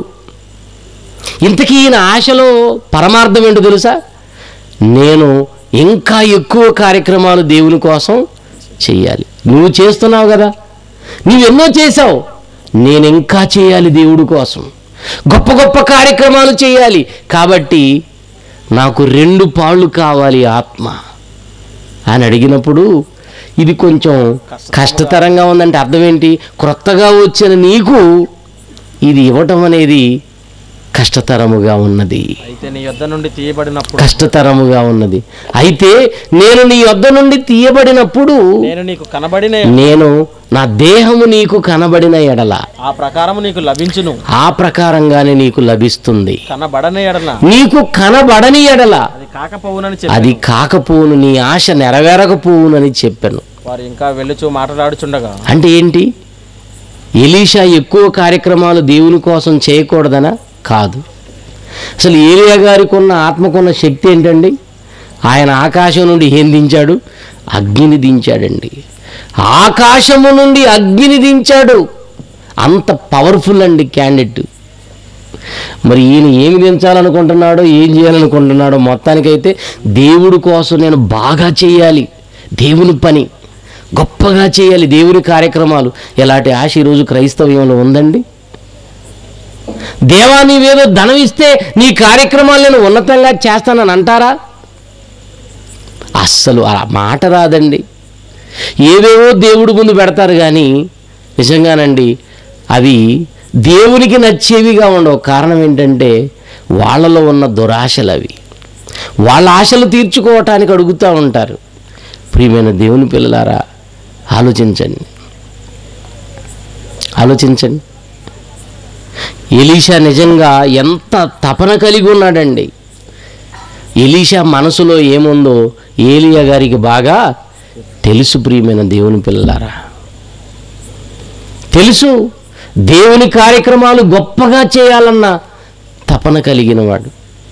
ఇంతకీ ఈయన ఆశలో పరమార్థం ఏంటో తెలుసా నేను ఇంకా ఎక్కువ కార్యక్రమాలు దేవుని కోసం చెయ్యాలి నువ్వు చేస్తున్నావు కదా నువ్వెన్నో చేశావు నేను ఇంకా చేయాలి దేవుడి కోసం గొప్ప గొప్ప కార్యక్రమాలు చేయాలి కాబట్టి నాకు రెండు పాళ్ళు కావాలి ఆత్మ అని అడిగినప్పుడు ఇది కొంచెం కష్టతరంగా ఉందంటే అర్థం ఏంటి క్రొత్తగా వచ్చిన నీకు ఇది ఇవ్వటం అనేది కష్టతరముగా ఉన్నది అయితే నీ యొద్ద నుండి తీయబడినప్పుడు కష్టతరముగా ఉన్నది అయితే నేను నీ యొద్ద నుండి తీయబడినప్పుడు నేను నీకు కనబడిన నేను నా దేహము నీకు కనబడిన ఎడల ఆ ప్రకారము నీకు లభించును ఆ ప్రకారంగానే నీకు లభిస్తుంది కనబడని ఎడల నీకు కనబడని ఎడల అది కాకపోవునని చెప్పి అది కాకపోవును నీ ఆశ నెరవేరకపోవునని చెప్పాను వారు ఇంకా వెళ్ళుచూ మాట్లాడుచుండగా అంటే ఏంటి ఎలీషా ఎక్కువ కార్యక్రమాలు దేవుని కోసం చేయకూడదనా కాదు అసలు ఏలియా గారికి ఉన్న ఆత్మకున్న శక్తి ఏంటండి ఆయన ఆకాశం నుండి ఏం దించాడు అగ్నిని దించాడండి ఆకాశము నుండి అగ్నిని దించాడు అంత పవర్ఫుల్ అండి క్యాండిడేట్ మరి ఈయన ఏమి దించాలనుకుంటున్నాడో ఏం చేయాలనుకుంటున్నాడో మొత్తానికైతే దేవుడి కోసం నేను బాగా చేయాలి దేవుని పని గొప్పగా చేయాలి దేవుని కార్యక్రమాలు ఎలాంటి ఆశ ఈరోజు క్రైస్తవ్యంలో ఉందండి దేవా నీవేదో ధనం ఇస్తే నీ కార్యక్రమాలు నేను ఉన్నతంగా చేస్తానని అంటారా అస్సలు ఆ మాట రాదండి ఏవేవో దేవుడి ముందు పెడతారు కానీ నిజంగానండి అవి దేవునికి నచ్చేవిగా ఉండవు కారణం ఏంటంటే వాళ్ళలో ఉన్న దురాశలు అవి వాళ్ళ ఆశలు తీర్చుకోవటానికి అడుగుతూ ఉంటారు ప్రియమైన దేవుని పిల్లలారా ఆలోచించండి ఆలోచించండి ఎలీషా నిజంగా ఎంత తపన కలిగి ఉన్నాడండి ఎలీషా మనసులో ఏముందో ఏలియా గారికి బాగా తెలుసు ప్రియమైన దేవుని పిల్లలారా తెలుసు దేవుని కార్యక్రమాలు గొప్పగా చేయాలన్న తపన కలిగిన వాడు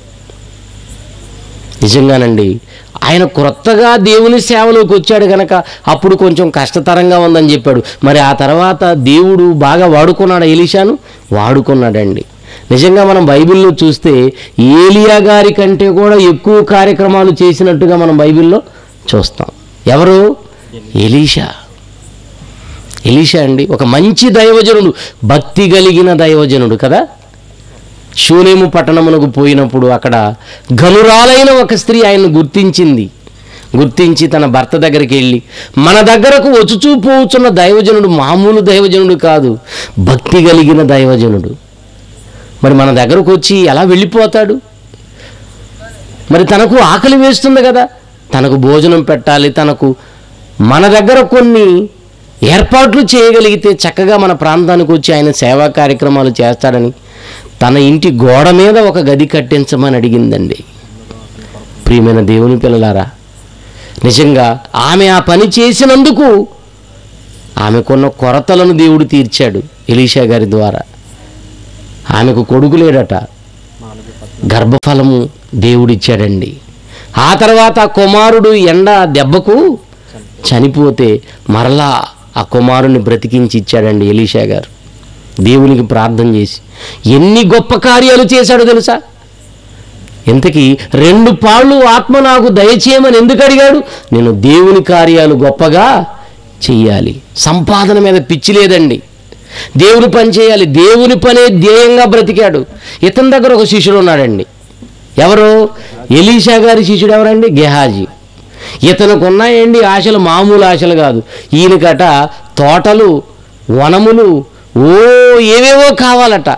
నిజంగానండి ఆయన క్రొత్తగా దేవుని సేవలోకి వచ్చాడు గనక అప్పుడు కొంచెం కష్టతరంగా ఉందని చెప్పాడు మరి ఆ తర్వాత దేవుడు బాగా వాడుకున్నాడు ఎలీషాను వాడుకున్నాడండి నిజంగా మనం బైబిల్లో చూస్తే ఏలియా గారి కంటే కూడా ఎక్కువ కార్యక్రమాలు చేసినట్టుగా మనం బైబిల్లో చూస్తాం ఎవరు ఎలీషా ఎలీషా అండి ఒక మంచి దైవజనుడు భక్తి కలిగిన దైవజనుడు కదా షూనేము పట్టణమునకు పోయినప్పుడు అక్కడ గనురాలైన ఒక స్త్రీ ఆయన్ను గుర్తించింది గుర్తించి తన భర్త దగ్గరికి వెళ్ళి మన దగ్గరకు వచ్చుచూ పోవుచున్న దైవజనుడు మామూలు దైవజనుడు కాదు భక్తి కలిగిన దైవజనుడు మరి మన దగ్గరకు వచ్చి ఎలా వెళ్ళిపోతాడు మరి తనకు ఆకలి వేస్తుంది కదా తనకు భోజనం పెట్టాలి తనకు మన దగ్గర కొన్ని ఏర్పాట్లు చేయగలిగితే చక్కగా మన ప్రాంతానికి వచ్చి ఆయన సేవా కార్యక్రమాలు చేస్తాడని తన ఇంటి గోడ మీద ఒక గది కట్టించమని అడిగిందండి ప్రియమైన దేవుని పిల్లలారా నిజంగా ఆమె ఆ పని చేసినందుకు ఆమెకున్న కొరతలను దేవుడు తీర్చాడు ఎలీషా గారి ద్వారా ఆమెకు కొడుకు లేడట గర్భఫలము దేవుడిచ్చాడండి ఆ తర్వాత ఆ కుమారుడు ఎండ దెబ్బకు చనిపోతే మరలా ఆ కుమారుని బ్రతికించి ఇచ్చాడండి ఎలీషా గారు దేవునికి ప్రార్థన చేసి ఎన్ని గొప్ప కార్యాలు చేశాడో తెలుసా ఇంతకీ రెండు పాళ్ళు ఆత్మ నాకు దయచేయమని ఎందుకు అడిగాడు నేను దేవుని కార్యాలు గొప్పగా చెయ్యాలి సంపాదన మీద పిచ్చి లేదండి దేవుని పని చేయాలి దేవుని పనే ధ్యేయంగా బ్రతికాడు ఇతని దగ్గర ఒక శిష్యుడు ఉన్నాడండి ఎవరు ఎలీషా గారి శిష్యుడు ఎవరండి గెహాజీ ఇతనికి ఉన్నాయండి ఆశలు మామూలు ఆశలు కాదు ఈయనకట తోటలు వనములు ఓ ఏవేవో కావాలట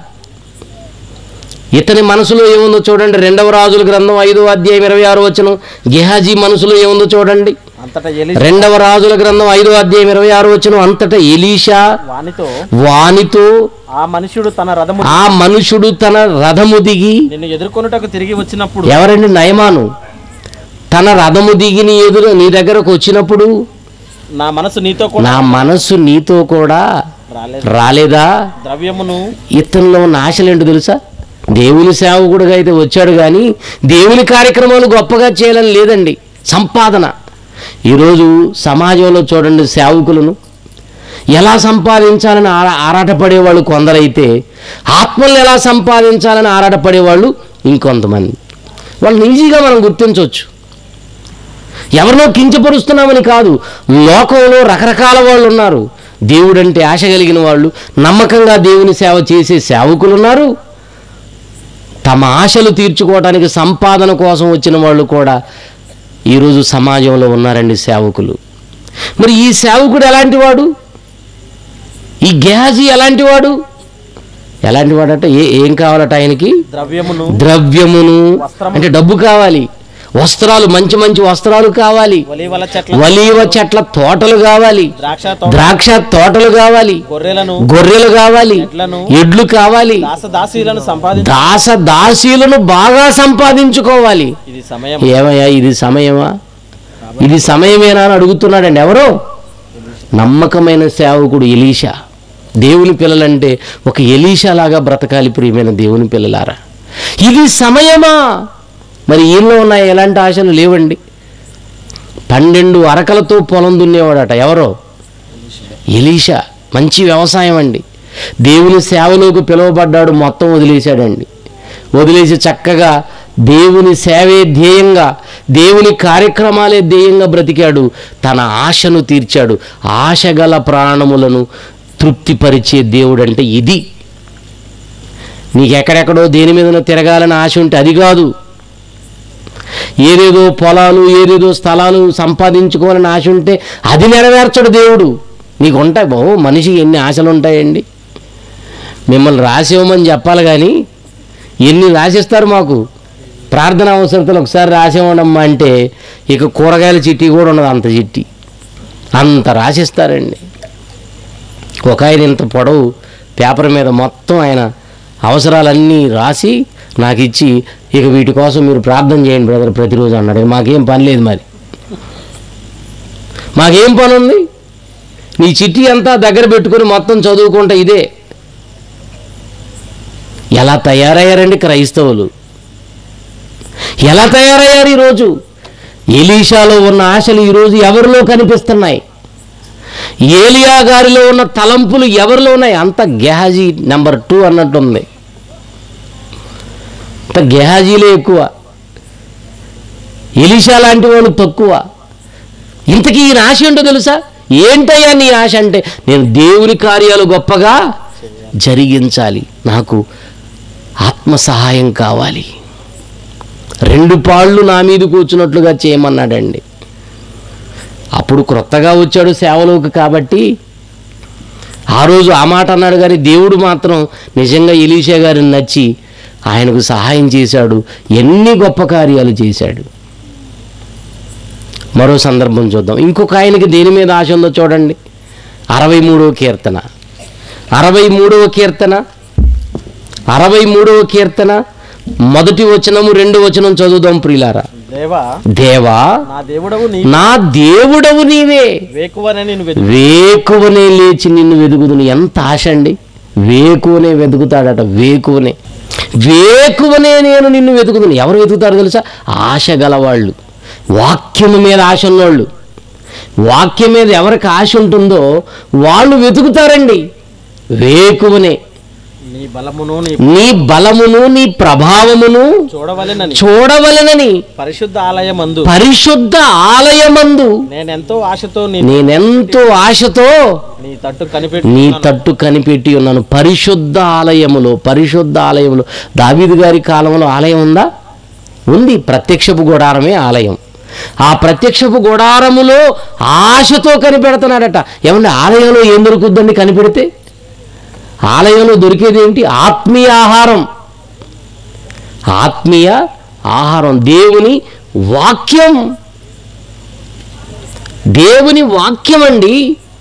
ఇతని మనసులో ఏముందో చూడండి రెండవ రాజుల గ్రంథం ఐదో అధ్యాయం ఇరవై ఆరు వచనం గెహాజీ మనసులో ఏముందో చూడండి అంతటా ఎలి రెండవ రాజుల గ్రంథం ఐదో అధ్యాయం ఇరవై ఆరు వచనం అంతటా ఎలీషా వానితో వానితో ఆ మనుషుడు తన రథము ఆ మనుషుడు తన రథము దిగి నిన్ను ఎదుర్కొనుటకు తిరిగి వచ్చినప్పుడు ఎవరండి నయమాను తన రథము దిగి నీ ఎదురు నీ దగ్గరకు వచ్చినప్పుడు నా మనసు నీతో కూడా నా మనస్సు నీతో కూడా రాలేదు రాలేదా ద్రవ్యమును ఇతనిలో ఉన్న ఆశలేంటో తెలుసా దేవుని సేవకుడుగా అయితే వచ్చాడు కానీ దేవుని కార్యక్రమాలు గొప్పగా చేయాలని లేదండి సంపాదన ఈరోజు సమాజంలో చూడండి సేవకులను ఎలా సంపాదించాలని ఆరా ఆరాటపడేవాళ్ళు కొందరైతే ఆత్మల్ని ఎలా సంపాదించాలని ఆరాటపడేవాళ్ళు ఇంకొంతమంది వాళ్ళని ఈజీగా మనం గుర్తించవచ్చు ఎవరినో కించపరుస్తున్నామని కాదు లోకంలో రకరకాల వాళ్ళు ఉన్నారు దేవుడంటే ఆశ కలిగిన వాళ్ళు నమ్మకంగా దేవుని సేవ చేసే సేవకులు ఉన్నారు తమ ఆశలు తీర్చుకోవడానికి సంపాదన కోసం వచ్చిన వాళ్ళు కూడా ఈరోజు సమాజంలో ఉన్నారండి సేవకులు మరి ఈ సేవకుడు ఎలాంటి వాడు ఈ గేహాజీ ఎలాంటి వాడు ఎలాంటి వాడట ఏ ఏం కావాలట ఆయనకి ద్రవ్యమును ద్రవ్యమును వస్త్రము. అంటే డబ్బు కావాలి వస్త్రాలు మంచి మంచి వస్త్రాలు కావాలి ఒలీవల చెట్ల వలీవ చెట్ల తోటలు కావాలి ద్రాక్ష తోట ద్రాక్ష తోటలు కావాలి గొర్రెలను గొర్రెలు కావాలి ఎడ్లను ఎడ్లు కావాలి దాస దాసీలను సంపాదించ దాస దాసీలను బాగా సంపాదించుకోవాలి ఇది సమయం ఏమయ్యా ఇది సమయమా ఇది సమయమేనా అని అడుగుతున్నాడండి ఎవరో నమ్మకమైన సేవకుడు ఎలీషా దేవుని పిల్లలంటే ఒక ఎలీషా లాగా బ్రతకాలి ప్రియమైన దేవుని పిల్లలారా ఇది సమయమా మరి ఈయనలో ఉన్నాయి ఎలాంటి ఆశలు లేవండి పన్నెండు అరకలతో పొలం దున్నేవాడట ఎవరో ఎలీషా మంచి వ్యవసాయం అండి దేవుని సేవలోకి పిలువబడ్డాడు మొత్తం వదిలేశాడండి వదిలేసి చక్కగా దేవుని సేవే ధ్యేయంగా దేవుని కార్యక్రమాలే ధ్యేయంగా బ్రతికాడు తన ఆశను తీర్చాడు ఆశ గల ప్రాణములను తృప్తిపరిచే దేవుడు అంటే ఇది నీకు ఎక్కడెక్కడో దేని మీదనో తిరగాలని ఆశ ఉంటే అది కాదు ఏదేదో పొలాలు ఏదేదో స్థలాలు సంపాదించుకోవాలని ఆశ ఉంటే అది నెరవేర్చడు దేవుడు నీకు ఉంటాయి బాబు మనిషికి ఎన్ని ఆశలు ఉంటాయండి మిమ్మల్ని రాసివ్వమని చెప్పాలి కానీ ఎన్ని రాసిస్తారు మాకు ప్రార్థన అవసరతలు ఒకసారి రాసివ్వడమ్మా అంటే ఇక కూరగాయల చిట్టి కూడా ఉండదు అంత చిట్టి అంత రాసిస్తారండి ఒక ఆయన ఇంత పొడవు పేపర్ మీద మొత్తం ఆయన అవసరాలన్నీ రాసి నాకు ఇచ్చి ఇక వీటి కోసం మీరు ప్రార్థన చేయండి బ్రదర్ ప్రతిరోజు అన్నాడు ఇక మాకేం పని లేదు మరి మాకేం పని ఉంది నీ చిట్టి అంతా దగ్గర పెట్టుకొని మొత్తం చదువుకుంటా ఇదే ఎలా తయారయ్యారండి క్రైస్తవులు ఎలా తయారయ్యారు ఈరోజు ఎలీషాలో ఉన్న ఆశలు ఈరోజు ఎవరిలో కనిపిస్తున్నాయి ఏలియా గారిలో ఉన్న తలంపులు ఎవరిలో ఉన్నాయి అంత గెహాజీ నెంబర్ టూ అన్నట్టుంది అంత గెహాజీలే ఎక్కువ ఎలీషా లాంటి వాళ్ళు తక్కువ ఇంతకీ ఈయన ఆశ ఏంటో తెలుసా ఏంటయ్యా నీ ఆశ అంటే నేను దేవుని కార్యాలు గొప్పగా జరిగించాలి నాకు ఆత్మ సహాయం కావాలి రెండు పాళ్ళు నా మీద కూర్చున్నట్లుగా చేయమన్నాడండి అప్పుడు క్రొత్తగా వచ్చాడు సేవలోకి కాబట్టి ఆ రోజు ఆ మాట అన్నాడు కానీ దేవుడు మాత్రం నిజంగా ఎలీషా గారిని నచ్చి ఆయనకు సహాయం చేశాడు ఎన్ని గొప్ప కార్యాలు చేశాడు మరో సందర్భం చూద్దాం ఇంకొక ఆయనకి దేని మీద ఆశ ఉందో చూడండి అరవై మూడవ కీర్తన అరవై మూడవ కీర్తన అరవై మూడవ కీర్తన మొదటి వచనము రెండు వచనం చదువుదాం ప్రియులారా దేవా దేవా నా దేవుడవు నీ నా దేవుడవు నీవే వేకువనే నేను వెతుకు వేకువనే లేచి నిన్ను వెతుకుదును ఎంత ఆశ అండి వేకువనే వెతుకుతాడట వేకువనే వేకువనే నేను నిన్ను వెతుకుదును ఎవరు వెతుకుతారు తెలుసా ఆశ గలవాళ్ళు వాక్యము మీద ఆశ ఉన్నోళ్ళు వాక్యం మీద ఎవరికి ఆశ ఉంటుందో వాళ్ళు వెతుకుతారండి వేకువనే నీ బలమును నీ నీ బలమును నీ ప్రభావమును చూడవలెనని చూడవలెనని పరిశుద్ధ ఆలయమందు పరిశుద్ధ ఆలయమందు నేనెంతో ఆశతో నీ నేనెంతో ఆశతో నీ తట్టు కనిపెట్టి నీ తట్టు కనిపెట్టి ఉన్నాను పరిశుద్ధ ఆలయములో పరిశుద్ధ ఆలయములో దావీదు గారి కాలంలో ఆలయం ఉందా ఉంది ప్రత్యక్షపు గుడారమే ఆలయం ఆ ప్రత్యక్షపు గుడారములో ఆశతో కనిపెడుతున్నాడట ఏమంటే ఆలయంలో ఏం దొరుకుద్దండి కనిపెడితే ఆలయంలో దొరికేది ఏంటి ఆత్మీయ ఆహారం ఆత్మీయ ఆహారం దేవుని వాక్యం దేవుని వాక్యం అండి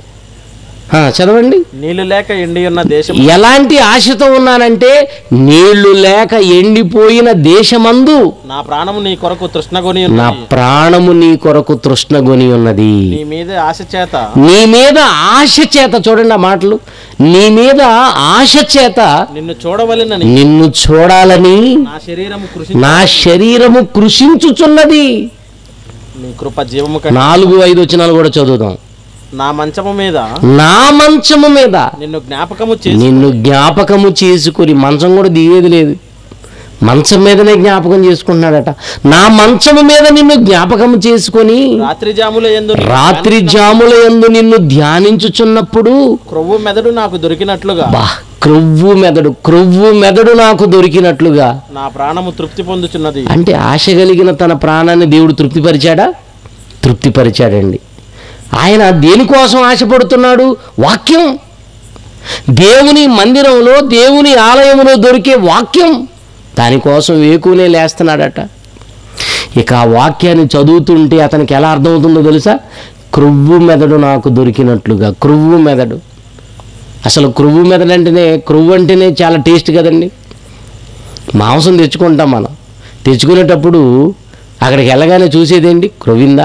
ఆ, చదవండి నీళ్లు లేక ఎండి ఉన్న దేశం ఎలాంటి ఆశతో ఉన్నానంటే నీళ్లు లేక ఎండిపోయిన దేశమందు నా ప్రాణము నీ కొరకు తృష్ణగొని నా ఉన్నది ప్రాణము నీ కొరకు తృష్ణగొని ఉన్నది నీ మీద ఆశ చేత నీ మీద ఆశ చేత చూడండి ఆ మాటలు నీ మీద ఆశ చేత నిన్ను చూడవలెనని నిన్ను చూడాలని నా శరీరము కృషి నా శరీరము కృషించుచున్నది నీ కృప జీవము కంటే నాలుగు ఐదు వచనాలు కూడా చదువుదాం నా మంచము మీద నా మంచము మీద నిన్ను జ్ఞాపకము చేసి నిన్ను జ్ఞాపకము చేసుకుని మంచం కూడా దిగేది లేదు మంచం మీదనే జ్ఞాపకం చేసుకుంటున్నాడట నా మంచము మీద నిన్ను జ్ఞాపకము చేసుకొని రాత్రి జాముల ఎందు నీ రాత్రి జాముల యందు నిన్ను ధ్యానించుచున్నప్పుడు క్రొవ్వు మెదడు నాకు దొరికినట్లుగా బా క్రొవ్వు మెదడు క్రొవ్వు మెదడు నాకు దొరికినట్లుగా నా ప్రాణము తృప్తి పొందుచున్నది అంటే ఆశ కలిగిన తన ప్రాణాన్ని దేవుడు తృప్తిపరిచాడా తృప్తిపరిచాడండి ఆయన దేనికోసం ఆశపడుతున్నాడు వాక్యం దేవుని మందిరంలో దేవుని ఆలయంలో దొరికే వాక్యం దానికోసం వేకునే లేస్తున్నాడట ఇక ఆ వాక్యాన్ని చదువుతుంటే అతనికి ఎలా అర్థమవుతుందో తెలుసా క్రొవ్వు మెదడు నాకు దొరికినట్లుగా క్రొవ్వు మెదడు అసలు క్రొవ్వు మెదడు అంటేనే క్రొవ్వు అంటేనే చాలా టేస్ట్ కదండి మాంసం తెచ్చుకుంటాం మనం తెచ్చుకునేటప్పుడు అక్కడికి వెళ్ళగానే చూసేదేంటి క్రొవిందా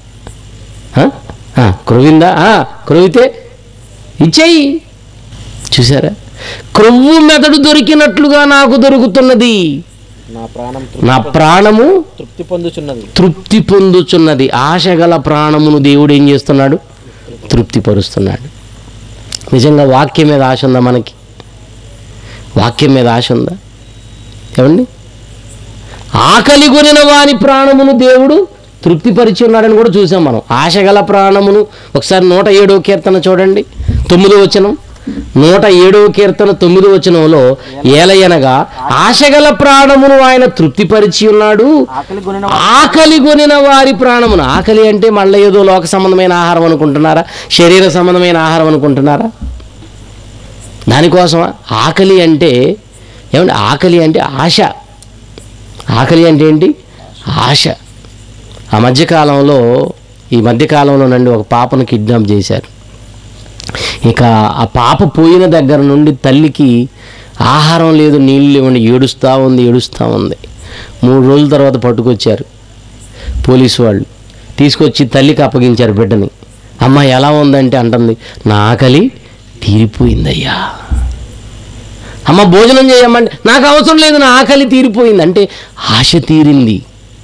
ఆ? ఆ, క్రొవిందా ఆ, క్రొవితే ఇచ్చేయి చూసారా క్రొవ్వు మెదడు దొరికినట్లుగా నాకు దొరుకుతున్నది నా ప్రాణం నా ప్రాణము తృప్తి పొందుచున్నది తృప్తి పొందుచున్నది ఆశగల ప్రాణమును దేవుడు ఏం చేస్తున్నాడు తృప్తిపరుస్తున్నాడు నిజంగా వాక్యం మీద ఆశ ఉందా మనకి వాక్యం మీద ఆశ ఉందా ఏమండి ఆకలి కొనిన వాని ప్రాణమును దేవుడు తృప్తిపరిచి ఉన్నాడని కూడా చూసాం మనం ఆశగల ప్రాణమును ఒకసారి నూట ఏడవ కీర్తన చూడండి తొమ్మిదో వచనం నూట ఏడవ కీర్తన తొమ్మిదో వచనంలో ఏలయనగా ఆశగల ప్రాణమును ఆయన తృప్తిపరిచి ఉన్నాడు ఆకలి కొనిన ఆకలి కొనిన వారి ప్రాణమును ఆకలి అంటే మళ్ళీ ఏదో లోక సంబంధమైన ఆహారం అనుకుంటున్నారా శరీర సంబంధమైన ఆహారం అనుకుంటున్నారా దానికోసమా ఆకలి అంటే ఏమంటే ఆకలి అంటే ఆశ ఆకలి అంటే ఏంటి ఆశ ఆ మధ్యకాలంలో ఈ మధ్యకాలంలో నుండి ఒక పాపను కిడ్నాప్ చేశారు ఇక ఆ పాప పోయిన దగ్గర నుండి తల్లికి ఆహారం లేదు నీళ్ళు లేవండి ఏడుస్తూ ఉంది ఏడుస్తూ ఉంది మూడు రోజుల తర్వాత పట్టుకొచ్చారు పోలీసు వాళ్ళు తీసుకొచ్చి తల్లికి అప్పగించారు బిడ్డని అమ్మ ఎలా ఉందంటే అంటుంది నా ఆకలి తీరిపోయిందయ్యా అమ్మ భోజనం చేయమంటే నాకు అవసరం లేదు నా ఆకలి తీరిపోయింది అంటే ఆశ తీరింది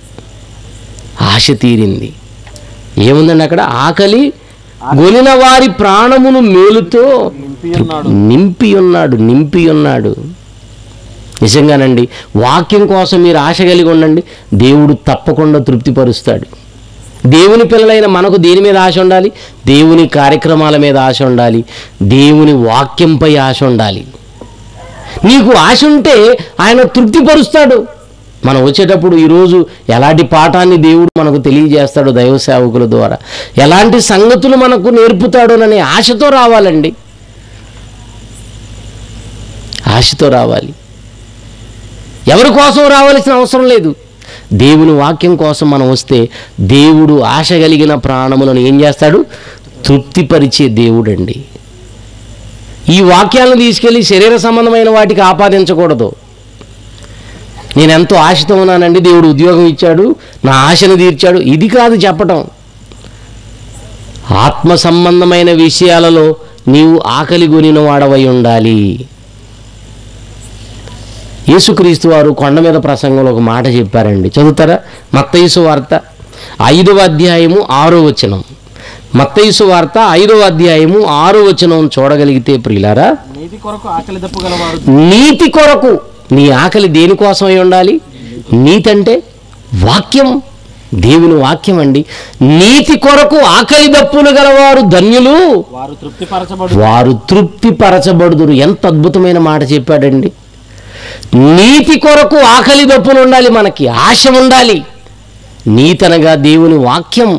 ఆశ తీరింది ఏముందండి అక్కడ ఆకలి గొలిన వారి ప్రాణమును మేలుతో నింపి ఉన్నాడు నింపి ఉన్నాడు నింపి ఉన్నాడు నిజంగానండి వాక్యం కోసం మీరు ఆశ కలిగి ఉండండి దేవుడు తప్పకుండా తృప్తిపరుస్తాడు దేవుని పిల్లలైన మనకు దేని మీద ఆశ ఉండాలి దేవుని కార్యక్రమాల మీద ఆశ ఉండాలి దేవుని వాక్యంపై ఆశ ఉండాలి నీకు ఆశ ఉంటే ఆయన తృప్తిపరుస్తాడు మనం వచ్చేటప్పుడు ఈరోజు ఎలాంటి పాఠాన్ని దేవుడు మనకు తెలియజేస్తాడు దైవ సేవకుల ద్వారా ఎలాంటి సంగతులు మనకు నేర్పుతాడోననే ఆశతో రావాలండి ఆశతో రావాలి ఎవరి కోసం రావాల్సిన అవసరం లేదు దేవుని వాక్యం కోసం మనం వస్తే దేవుడు ఆశ కలిగిన ప్రాణములను ఏం చేస్తాడు తృప్తిపరిచే దేవుడండి ఈ వాక్యాలను తీసుకెళ్ళి శరీర సంబంధమైన వాటికి ఆపాదించకూడదు నేను ఎంతో ఆశతో ఉన్నానండి దేవుడు ఉద్యోగం ఇచ్చాడు నా ఆశను తీర్చాడు ఇది కాదు చెప్పటం ఆత్మ సంబంధమైన విషయాలలో నీవు ఆకలి కొనిన వాడవై ఉండాలి యేసుక్రీస్తు వారు కొండ మీద ప్రసంగంలో ఒక మాట చెప్పారండి చదువుతారా మత్తయిసు వార్త ఐదవ అధ్యాయము ఆరో వచనం మత్తయిసు వార్త ఐదవ అధ్యాయము ఆరో వచనం చూడగలిగితే ప్రియులారా నీతి కొరకు ఆకలి దప్పుగలవారు నీతి కొరకు నీ ఆకలి దేనికోసం అయి ఉండాలి నీతి అంటే వాక్యం దేవుని వాక్యం అండి నీతి కొరకు ఆకలి దప్పులు గలవారు ధన్యులు వారు తృప్తిపరచబడు వారు తృప్తి పరచబడుదురు ఎంత అద్భుతమైన మాట చెప్పాడండి నీతి కొరకు ఆకలి దప్పులు ఉండాలి మనకి ఆశ ఉండాలి నీతనగా దేవుని వాక్యం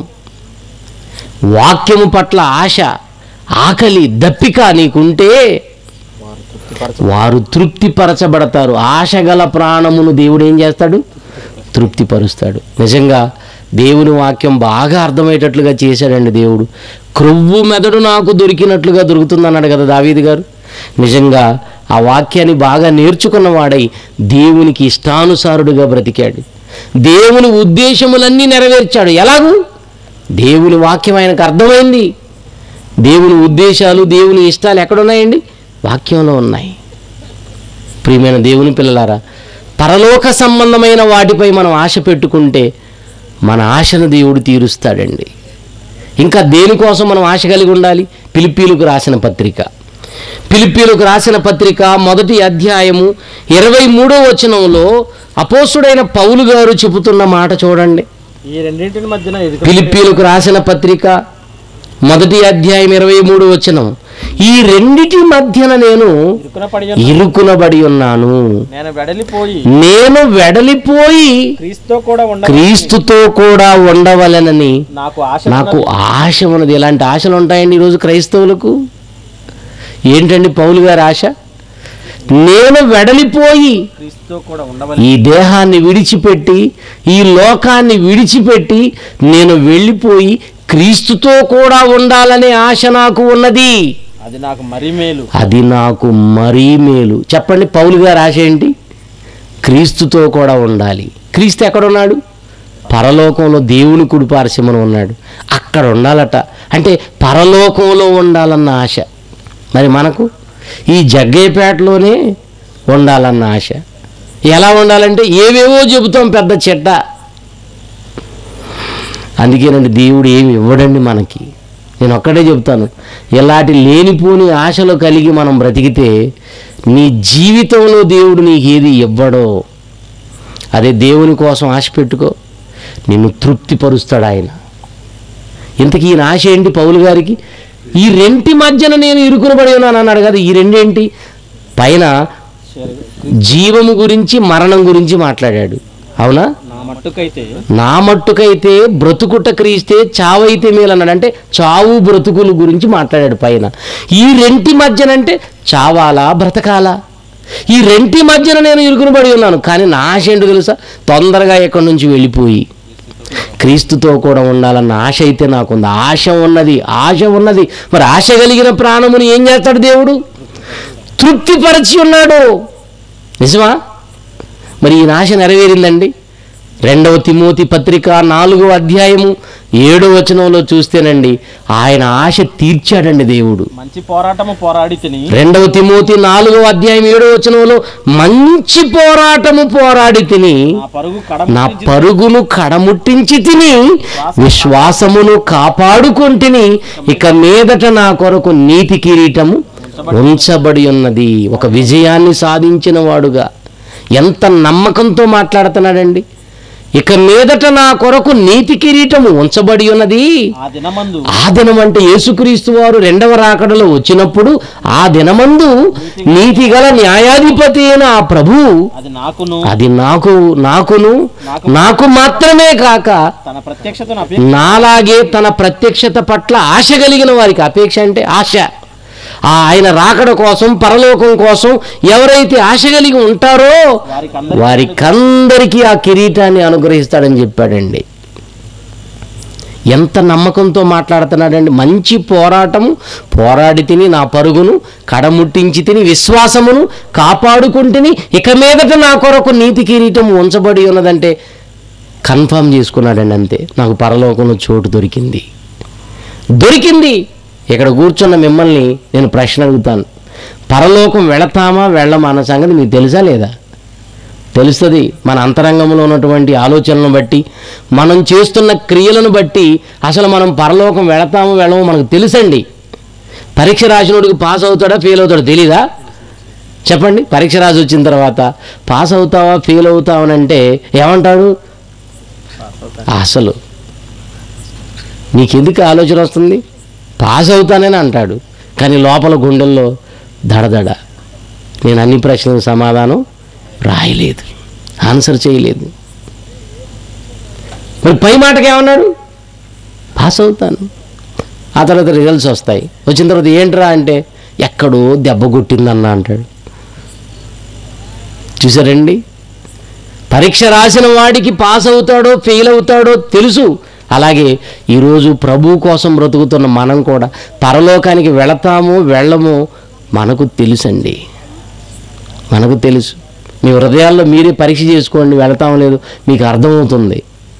వాక్యము పట్ల ఆశ ఆకలి దప్పిక నీకుంటే తృప్తిపరచ వారు తృప్తిపరచబడతారు ఆశగల ప్రాణమును దేవుడు ఏం చేస్తాడు తృప్తిపరుస్తాడు నిజంగా దేవుని వాక్యం బాగా అర్థమయ్యేటట్లుగా చేశాడండి దేవుడు క్రొవ్వు మెదడు నాకు దొరికినట్లుగా దొరుకుతుందన్నాడు కదా దావీది గారు నిజంగా ఆ వాక్యాన్ని బాగా నేర్చుకున్న వాడై దేవునికి ఇష్టానుసారుడుగా బ్రతికాడు దేవుని ఉద్దేశములన్నీ నెరవేర్చాడు ఎలాగూ దేవుని వాక్యం ఆయనకు అర్థమైంది దేవుని ఉద్దేశాలు దేవుని ఇష్టాలు ఎక్కడున్నాయండి వాక్యంలో ఉన్నాయి ప్రియమైన దేవుని పిల్లలారా పరలోక సంబంధమైన వాటిపై మనం ఆశ పెట్టుకుంటే మన ఆశను దేవుడు తీరుస్తాడండి ఇంకా దేనికోసం మనం ఆశ కలిగి ఉండాలి పిలిపీలకు రాసిన పత్రిక పిలిపీలకు రాసిన పత్రిక మొదటి అధ్యాయము ఇరవై మూడో వచనంలో అపోసుడైన పౌలు గారు చెబుతున్న మాట చూడండి ఈ రెండింటిని మధ్యన ఎదుక ఫిలిప్పీలకు రాసిన పత్రిక మొదటి అధ్యాయం ఇరవై మూడు వచనం ఈ రెండిటి మధ్యన నేను ఇరుకున పడి ఉన్న ఇరుకునబడి ఉన్నాను నేను వెడలిపోయి నేను వెడలిపోయి క్రీస్తుతో కూడా ఉండ క్రీస్తుతో కూడా ఉండవలెనని నాకు ఆశ నాకు ఆశ ఉన్నది ఇలాంటి ఆశలు ఉంటాయండి ఈరోజు క్రైస్తవులకు ఏంటండి పౌలు గారి ఆశ నేను వెడలిపోయి క్రీస్తుతో కూడా ఉండవలె ఈ దేహాన్ని విడిచిపెట్టి ఈ లోకాన్ని విడిచిపెట్టి నేను వెళ్ళిపోయి క్రీస్తుతో కూడా ఉండాలనే ఆశ నాకు ఉన్నది అది నాకు మరీ మేలు అది నాకు మరీ మేలు చెప్పండి పౌలు గారి ఆశ ఏంటి క్రీస్తుతో కూడా ఉండాలి క్రీస్తు ఎక్కడున్నాడు పరలోకంలో దేవుని కుడి పార్శ్వమున ఉన్నాడు అక్కడ ఉండాలట అంటే పరలోకంలో ఉండాలన్న ఆశ మరి మనకు ఈ జగ్గయ్యపేటలోనే ఉండాలన్న ఆశ ఎలా ఉండాలంటే ఏవేవో చెబుతాం పెద్ద చెడ్డ అందుకేనండి దేవుడు ఏమి ఇవ్వడండి మనకి నేను ఒక్కటే చెప్తాను ఇలాంటి లేనిపోని ఆశలు కలిగి మనం బ్రతికితే నీ జీవితంలో దేవుడు నీకు ఏది ఇవ్వడో అదే దేవుని కోసం ఆశ పెట్టుకో నిన్ను తృప్తిపరుస్తాడు ఆయన ఇంతకీ ఈయన ఆశ ఏంటి పౌలు గారికి ఈ రెంటి మధ్యన నేను ఇరుకునబడి ఉన్నాను అన్నాడు కదా ఈ రెండేంటి పైన జీవము గురించి మరణం గురించి మాట్లాడాడు అవునా నా మట్టుకైతే నా మట్టుకైతే బ్రతుకుట క్రీస్తే చావైతే మేలు అన్నాడు అంటే చావు బ్రతుకుల గురించి మాట్లాడాడు పైన ఈ రెంటి మధ్యనంటే చావాలా బ్రతకాలా ఈ రెంటి మధ్యన నేను ఇరుకునబడి ఉన్నాను కానీ నా ఆశ ఏంటో తెలుసా తొందరగా ఎక్కడి నుంచి వెళ్ళిపోయి క్రీస్తుతో కూడా ఉండాలన్న ఆశ అయితే నాకుంది ఆశ ఉన్నది ఆశ ఉన్నది మరి ఆశ కలిగిన ప్రాణముని ఏం చేస్తాడు దేవుడు తృప్తిపరిచి ఉన్నాడు నిజమా మరి ఈ ఆశ నెరవేరిందండి రెండవ తిమోతి పత్రిక నాలుగో అధ్యాయము ఏడో వచనంలో చూస్తేనండి ఆయన ఆశ తీర్చాడండి దేవుడు మంచి పోరాటము పోరాడి తిని రెండవ తిమోతి నాలుగో అధ్యాయం ఏడో వచనంలో మంచి పోరాటము పోరాడి తిని నా పరుగు నా కడమ పరుగును కడముట్టించి తిని విశ్వాసమును కాపాడుకొంటిని ఇక మీదట నా కొరకు నీతి కిరీటము ఉంచబడి ఉన్నది ఒక విజయాన్ని సాధించిన వాడుగా ఎంత నమ్మకంతో మాట్లాడుతున్నాడండి ఇక మీదట నా కొరకు నీతి కిరీటము ఉంచబడి ఉన్నది ఆ దినమందు ఆ దినం అంటే యేసుక్రీస్తు వారు రెండవ రాకడలో వచ్చినప్పుడు ఆ దినమందు నీతిగల న్యాయాధిపతి అయిన ఆ ప్రభువు అది నాకును అది నాకు నాకును నాకు మాత్రమే కాక తన ప్రత్యక్షతను అపే నాలాగే తన ప్రత్యక్షత పట్ల ఆశ కలిగిన వారికి అపేక్ష అంటే ఆశ ఆ ఆయన రాకడ కోసం పరలోకం కోసం ఎవరైతే ఆశ కలిగి ఉంటారో వారికి అందరి వారికందరికీ ఆ కిరీటాన్ని అనుగ్రహిస్తాడని చెప్పాడండి ఎంత నమ్మకంతో మాట్లాడుతున్నాడండి మంచి పోరాటము పోరాడి తిని నా పరుగును కడముట్టించి తిని విశ్వాసమును కాపాడుకుంటుని ఇక మీదట నా కొరకు నీతి కిరీటం ఉంచబడి ఉన్నదంటే కన్ఫర్మ్ చేసుకున్నాడండి అంతే నాకు పరలోకంలో చోటు దొరికింది దొరికింది ఇక్కడ కూర్చున్న మిమ్మల్ని నేను ప్రశ్న అడుగుతాను పరలోకం వెళతామా వెళ్ళమా అన్న సంగతి మీకు తెలుసా లేదా తెలుస్తుంది మన అంతరంగంలో ఉన్నటువంటి ఆలోచనలను బట్టి మనం చేస్తున్న క్రియలను బట్టి అసలు మనం పరలోకం వెళతామో వెళ్ళమో మనకు తెలుసండి పరీక్ష రాసినోడికి పాస్ అవుతాడా ఫెయిల్ అవుతాడో తెలీదా చెప్పండి పరీక్ష రాసి వచ్చిన తర్వాత పాస్ అవుతావా ఫెయిల్ అవుతావా అని అంటే ఏమంటాడు అసలు నీకెందుకు ఆలోచన వస్తుంది పాస్ అవుతానని అంటాడు కానీ లోపల గుండెల్లో దడదడ నేను అన్ని ప్రశ్నలకు సమాధానం రాయలేదు ఆన్సర్ చేయలేదు మరి పై మాటకి ఏమన్నాడు పాస్ అవుతాను ఆ తర్వాత రిజల్ట్స్ వస్తాయి వచ్చిన తర్వాత ఏంట్రా అంటే ఎక్కడో దెబ్బ కొట్టిందన్న అంటాడు చూసారండి పరీక్ష రాసిన వాడికి పాస్ అవుతాడో ఫెయిల్ అవుతాడో తెలుసు అలాగే ఈరోజు ప్రభు కోసం బ్రతుకుతున్న మనం కూడా పరలోకానికి వెళతామో వెళ్ళమో మనకు తెలుసండి మనకు తెలుసు మీ హృదయాల్లో మీరే పరీక్ష చేసుకోండి వెళతామో లేదో మీకు అర్థమవుతుంది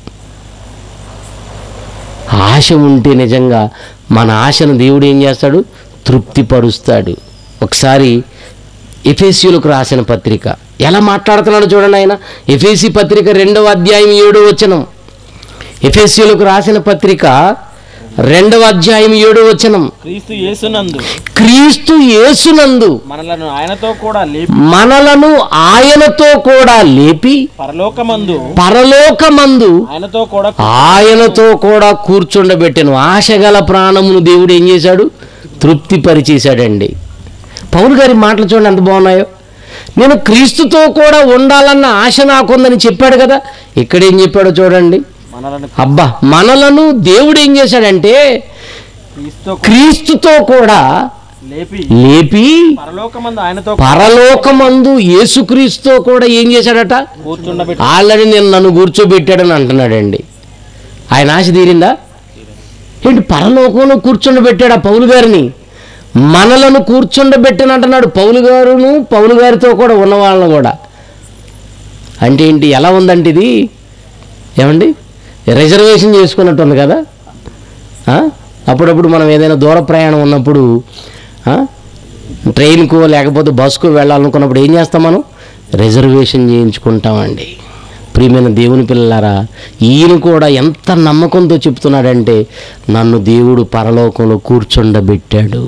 ఆశ ఉంటే నిజంగా మన ఆశను దేవుడు ఏం చేస్తాడు తృప్తిపరుస్తాడు ఒకసారి ఎఫేసీయులకు రాసిన పత్రిక ఎలా మాట్లాడుతున్నాడు చూడండి ఆయన ఎఫేసి పత్రిక రెండవ అధ్యాయం ఏడో వచనం ఎఫేసీయులకు రాసిన పత్రిక రెండవ అధ్యాయం ఏడో వచనం క్రీస్తు యేసునందు క్రీస్తు యేసునందు మనలను ఆయనతో కూడా లేపి మనలను ఆయనతో కూడా లేపి పరలోకమందు పరలోకమందు ఆయనతో కూడా ఆయనతో కూడా కూర్చుండబెట్టాను ఆశగల ప్రాణమును దేవుడు ఏం చేశాడు తృప్తి పరిచేశాడండి పౌరు గారి మాటలు చూడండి ఎంత బాగున్నాయో నేను క్రీస్తుతో కూడా ఉండాలన్న ఆశ నాకుందని చెప్పాడు కదా ఇక్కడ ఏం చెప్పాడో చూడండి మనలను అబ్బా మనలను దేవుడు ఏం చేశాడంటే క్రీస్తు క్రీస్తుతో కూడా లేపి లేపి పరలోకమందు ఆయనతో పరలోకమందు యేసుక్రీస్తుతో కూడా ఏం చేశాడట కూర్చుండబెట్టి ఆల్రెడీ నేను నన్ను కూర్చోబెట్టాడని అంటున్నాడండి ఆయన ఆశ తీరిందా ఏంటి పరలోకంలో కూర్చుండబెట్టాడు ఆ పౌలు గారిని మనలను కూర్చుండబెట్టని అంటున్నాడు పౌలు గారును పౌలు గారితో కూడా ఉన్న వాళ్ళని కూడా అంటే ఏంటి ఎలా ఉందంటే ఇది ఏమండి రిజర్వేషన్ చేసుకున్నట్టు ఉంది కదా ఆ? అప్పుడప్పుడు మనం ఏదైనా దూర ప్రయాణం ఉన్నప్పుడు ఆ? ట్రైన్కో లేకపోతే బస్కో వెళ్ళాలనుకున్నప్పుడు ఏం చేస్తాం మనం రిజర్వేషన్ చేయించుకుంటామండి ప్రియమైన దేవుని పిల్లలారా ఈయన కూడా ఎంత నమ్మకంతో చెప్తున్నాడంటే నన్ను దేవుడు పరలోకంలో కూర్చుండబెట్టాడు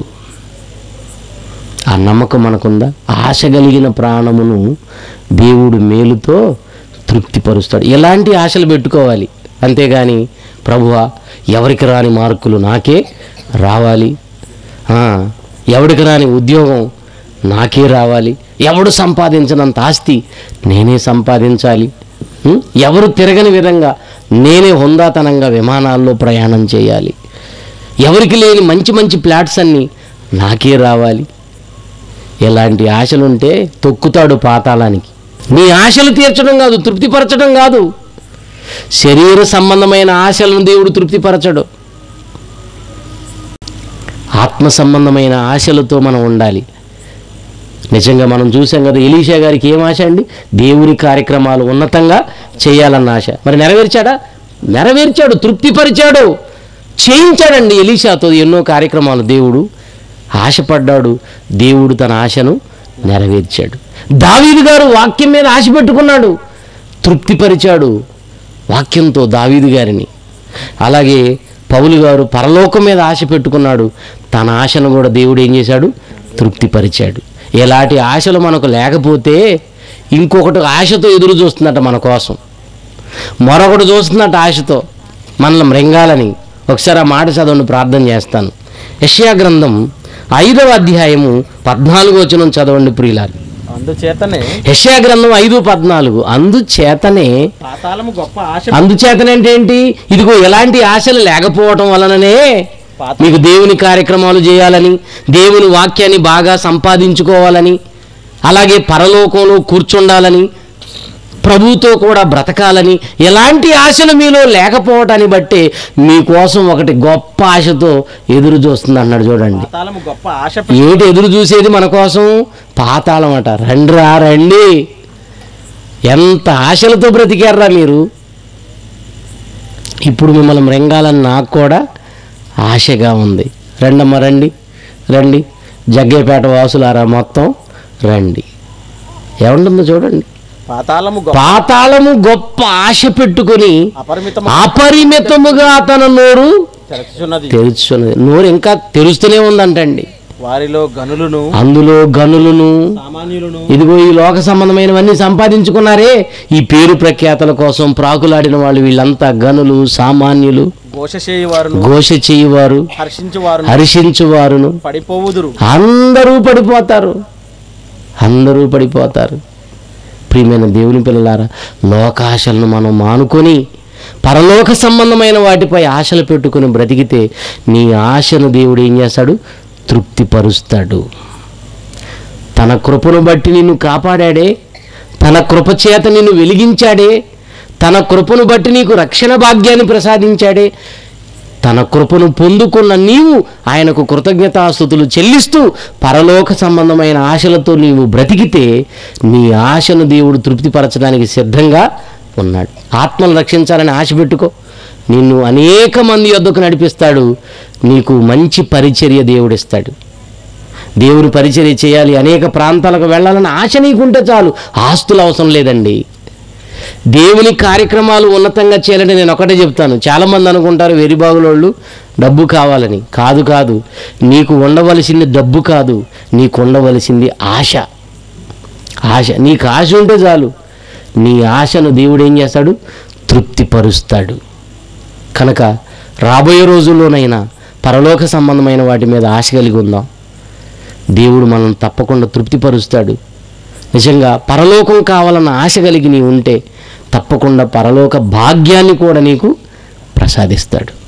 ఆ నమ్మకం మనకుందా ఆశ కలిగిన ప్రాణమును దేవుడు మేలుతో తృప్తిపరుస్తాడు ఎలాంటి ఆశలు పెట్టుకోవాలి అంతేగాని ప్రభువా ఎవరికి రాని మార్కులు నాకే రావాలి ఆ, ఎవడికి రాని ఉద్యోగం నాకే రావాలి ఎవడు సంపాదించినంత ఆస్తి నేనే సంపాదించాలి ఉం? ఎవరు తిరగని విధంగా నేనే హుందాతనంగా విమానాల్లో ప్రయాణం చేయాలి ఎవరికి లేని మంచి మంచి ప్లాట్స్ అన్నీ నాకే రావాలి ఎలాంటి ఆశలుంటే తొక్కుతాడు పాతాళానికి నీ ఆశలు తీర్చడం కాదు తృప్తిపరచడం కాదు శరీర సంబంధమైన ఆశలను దేవుడు తృప్తిపరచడు ఆత్మ సంబంధమైన ఆశలతో మనం ఉండాలి నిజంగా మనం చూసాం కదా ఎలీషా గారికి ఏం ఆశ అండి దేవుని కార్యక్రమాలు ఉన్నతంగా చేయాలన్న ఆశ మరి నెరవేర్చాడా నెరవేర్చాడు తృప్తిపరిచాడు చేయించాడండి ఎలీషాతో ఎన్నో కార్యక్రమాలు దేవుడు ఆశపడ్డాడు దేవుడు తన ఆశను నెరవేర్చాడు దావీదు గారు వాక్యం మీద ఆశ పెట్టుకున్నాడు తృప్తిపరిచాడు వాక్యంతో దావీదు గారిని అలాగే పౌలు గారు పరలోకం మీద ఆశ పెట్టుకున్నాడు తన ఆశను కూడా దేవుడు ఏం చేశాడు తృప్తిపరిచాడు ఎలాంటి ఆశలు మనకు లేకపోతే ఇంకొకటి ఆశతో ఎదురు చూస్తున్నట్ట మన కోసం మరొకటి చూస్తున్నట్టు ఆశతో మనల్ని మృంగాలని ఒకసారి ఆ మాట చదవండి ప్రార్థన చేస్తాను యష్యా గ్రంథం ఐదవ అధ్యాయము పద్నాలుగు వచనం చదవండి ప్రియులారు అందుచేతనే యష్యా గ్రంథం ఐదు పద్నాలుగు అందుచేతనే పాతాళము గొప్ప ఆశ అందుచేతనే అంటే ఏంటి ఇదిగో ఎలాంటి ఆశలు లేకపోవటం వలననే పాత మీకు దేవుని కార్యక్రమాలు చేయాలని దేవుని వాక్యాన్ని బాగా సంపాదించుకోవాలని అలాగే పరలోకంలో కూర్చుండాలని ప్రభుతో కూడా బ్రతకాలని ఎలాంటి ఆశలు మీలో లేకపోవటాన్ని బట్టే మీకోసం ఒకటి గొప్ప ఆశతో ఎదురు చూస్తుంది అన్నాడు చూడండి పాతాళము గొప్ప ఆశ ఏటి ఎదురు చూసేది మన కోసం పాతాళం అట రండిరా రండి ఎంత ఆశలతో బ్రతికారా మీరు ఇప్పుడు మిమ్మల్ని మృంగాలని నాకు కూడా ఆశగా ఉంది రండమ్మ రండి రండి జగ్గేపేట వాసులారా మొత్తం రండి ఏముంటుందో చూడండి పాతాళము గొప్ప పాతాళము గొప్ప ఆశ పెట్టుకొని అపరిమితము అపరిమితముగా తన నోరు తెరచుచున్నది తెరుచున్నది నోరు ఇంకా తెరుస్తూనే ఉందంటండి వారిలో గనులను అందులో గనులను సామాన్యులను ఇదిగో ఈ లోక సంబంధమైనవన్నీ సంపాదించుకున్నారే ఈ పేరు ప్రఖ్యాతల కోసం ప్రాకులాడిన వాళ్ళు వీళ్ళంతా గనులు సామాన్యులు ఘోష చేయువారును ఘోష చేయువారు హర్షించువారును హర్షించువారును పడిపోవుదురు అందరూ పడిపోతారు అందరూ పడిపోతారు ప్రియమైన దేవుని పిల్లలారా లోకాశలను మనం మానుకొని పరలోక సంబంధమైన వాటిపై ఆశలు పెట్టుకొని బ్రతికితే నీ ఆశను దేవుడు ఏం చేస్తాడు తృప్తిపరుస్తాడు తన కృపను బట్టి నిన్ను కాపాడాడే తన కృపచేత నిన్ను వెలిగించాడే తన కృపను బట్టి నీకు రక్షణ భాగ్యాన్ని ప్రసాదించాడే తన కృపను పొందుకున్న నీవు ఆయనకు కృతజ్ఞతాస్థుతులు చెల్లిస్తూ పరలోక సంబంధమైన ఆశలతో నీవు బ్రతికితే నీ ఆశను దేవుడు తృప్తిపరచడానికి సిద్ధంగా ఉన్నాడు ఆత్మను రక్షించాలని ఆశ పెట్టుకో నిన్ను అనేక మంది యొద్దకు నడిపిస్తాడు నీకు మంచి పరిచర్య దేవుడిస్తాడు దేవుని పరిచర్య చేయాలి అనేక ప్రాంతాలకు వెళ్ళాలని ఆశ నీకుంటే చాలు ఆస్తులు అవసరం లేదండి దేవుని కార్యక్రమాలు ఉన్నతంగా చేయాలంటే నేను ఒకటే చెప్తాను చాలామంది అనుకుంటారు వెరిబాగులోళ్ళు డబ్బు కావాలని కాదు కాదు నీకు ఉండవలసింది డబ్బు కాదు నీకు ఉండవలసింది ఆశ ఆశ నీకు ఆశ ఉంటే చాలు నీ ఆశను దేవుడు ఏం చేస్తాడు తృప్తిపరుస్తాడు కనుక రాబోయే రోజుల్లోనైనా పరలోక సంబంధమైన వాటి మీద ఆశ కలిగి ఉందాం దేవుడు మనం తప్పకుండా తృప్తిపరుస్తాడు నిజంగా పరలోకం కావాలన్న ఆశ కలిగి నీ ఉంటే తప్పకుండా పరలోక భాగ్యాన్ని కూడా నీకు ప్రసాదిస్తాడు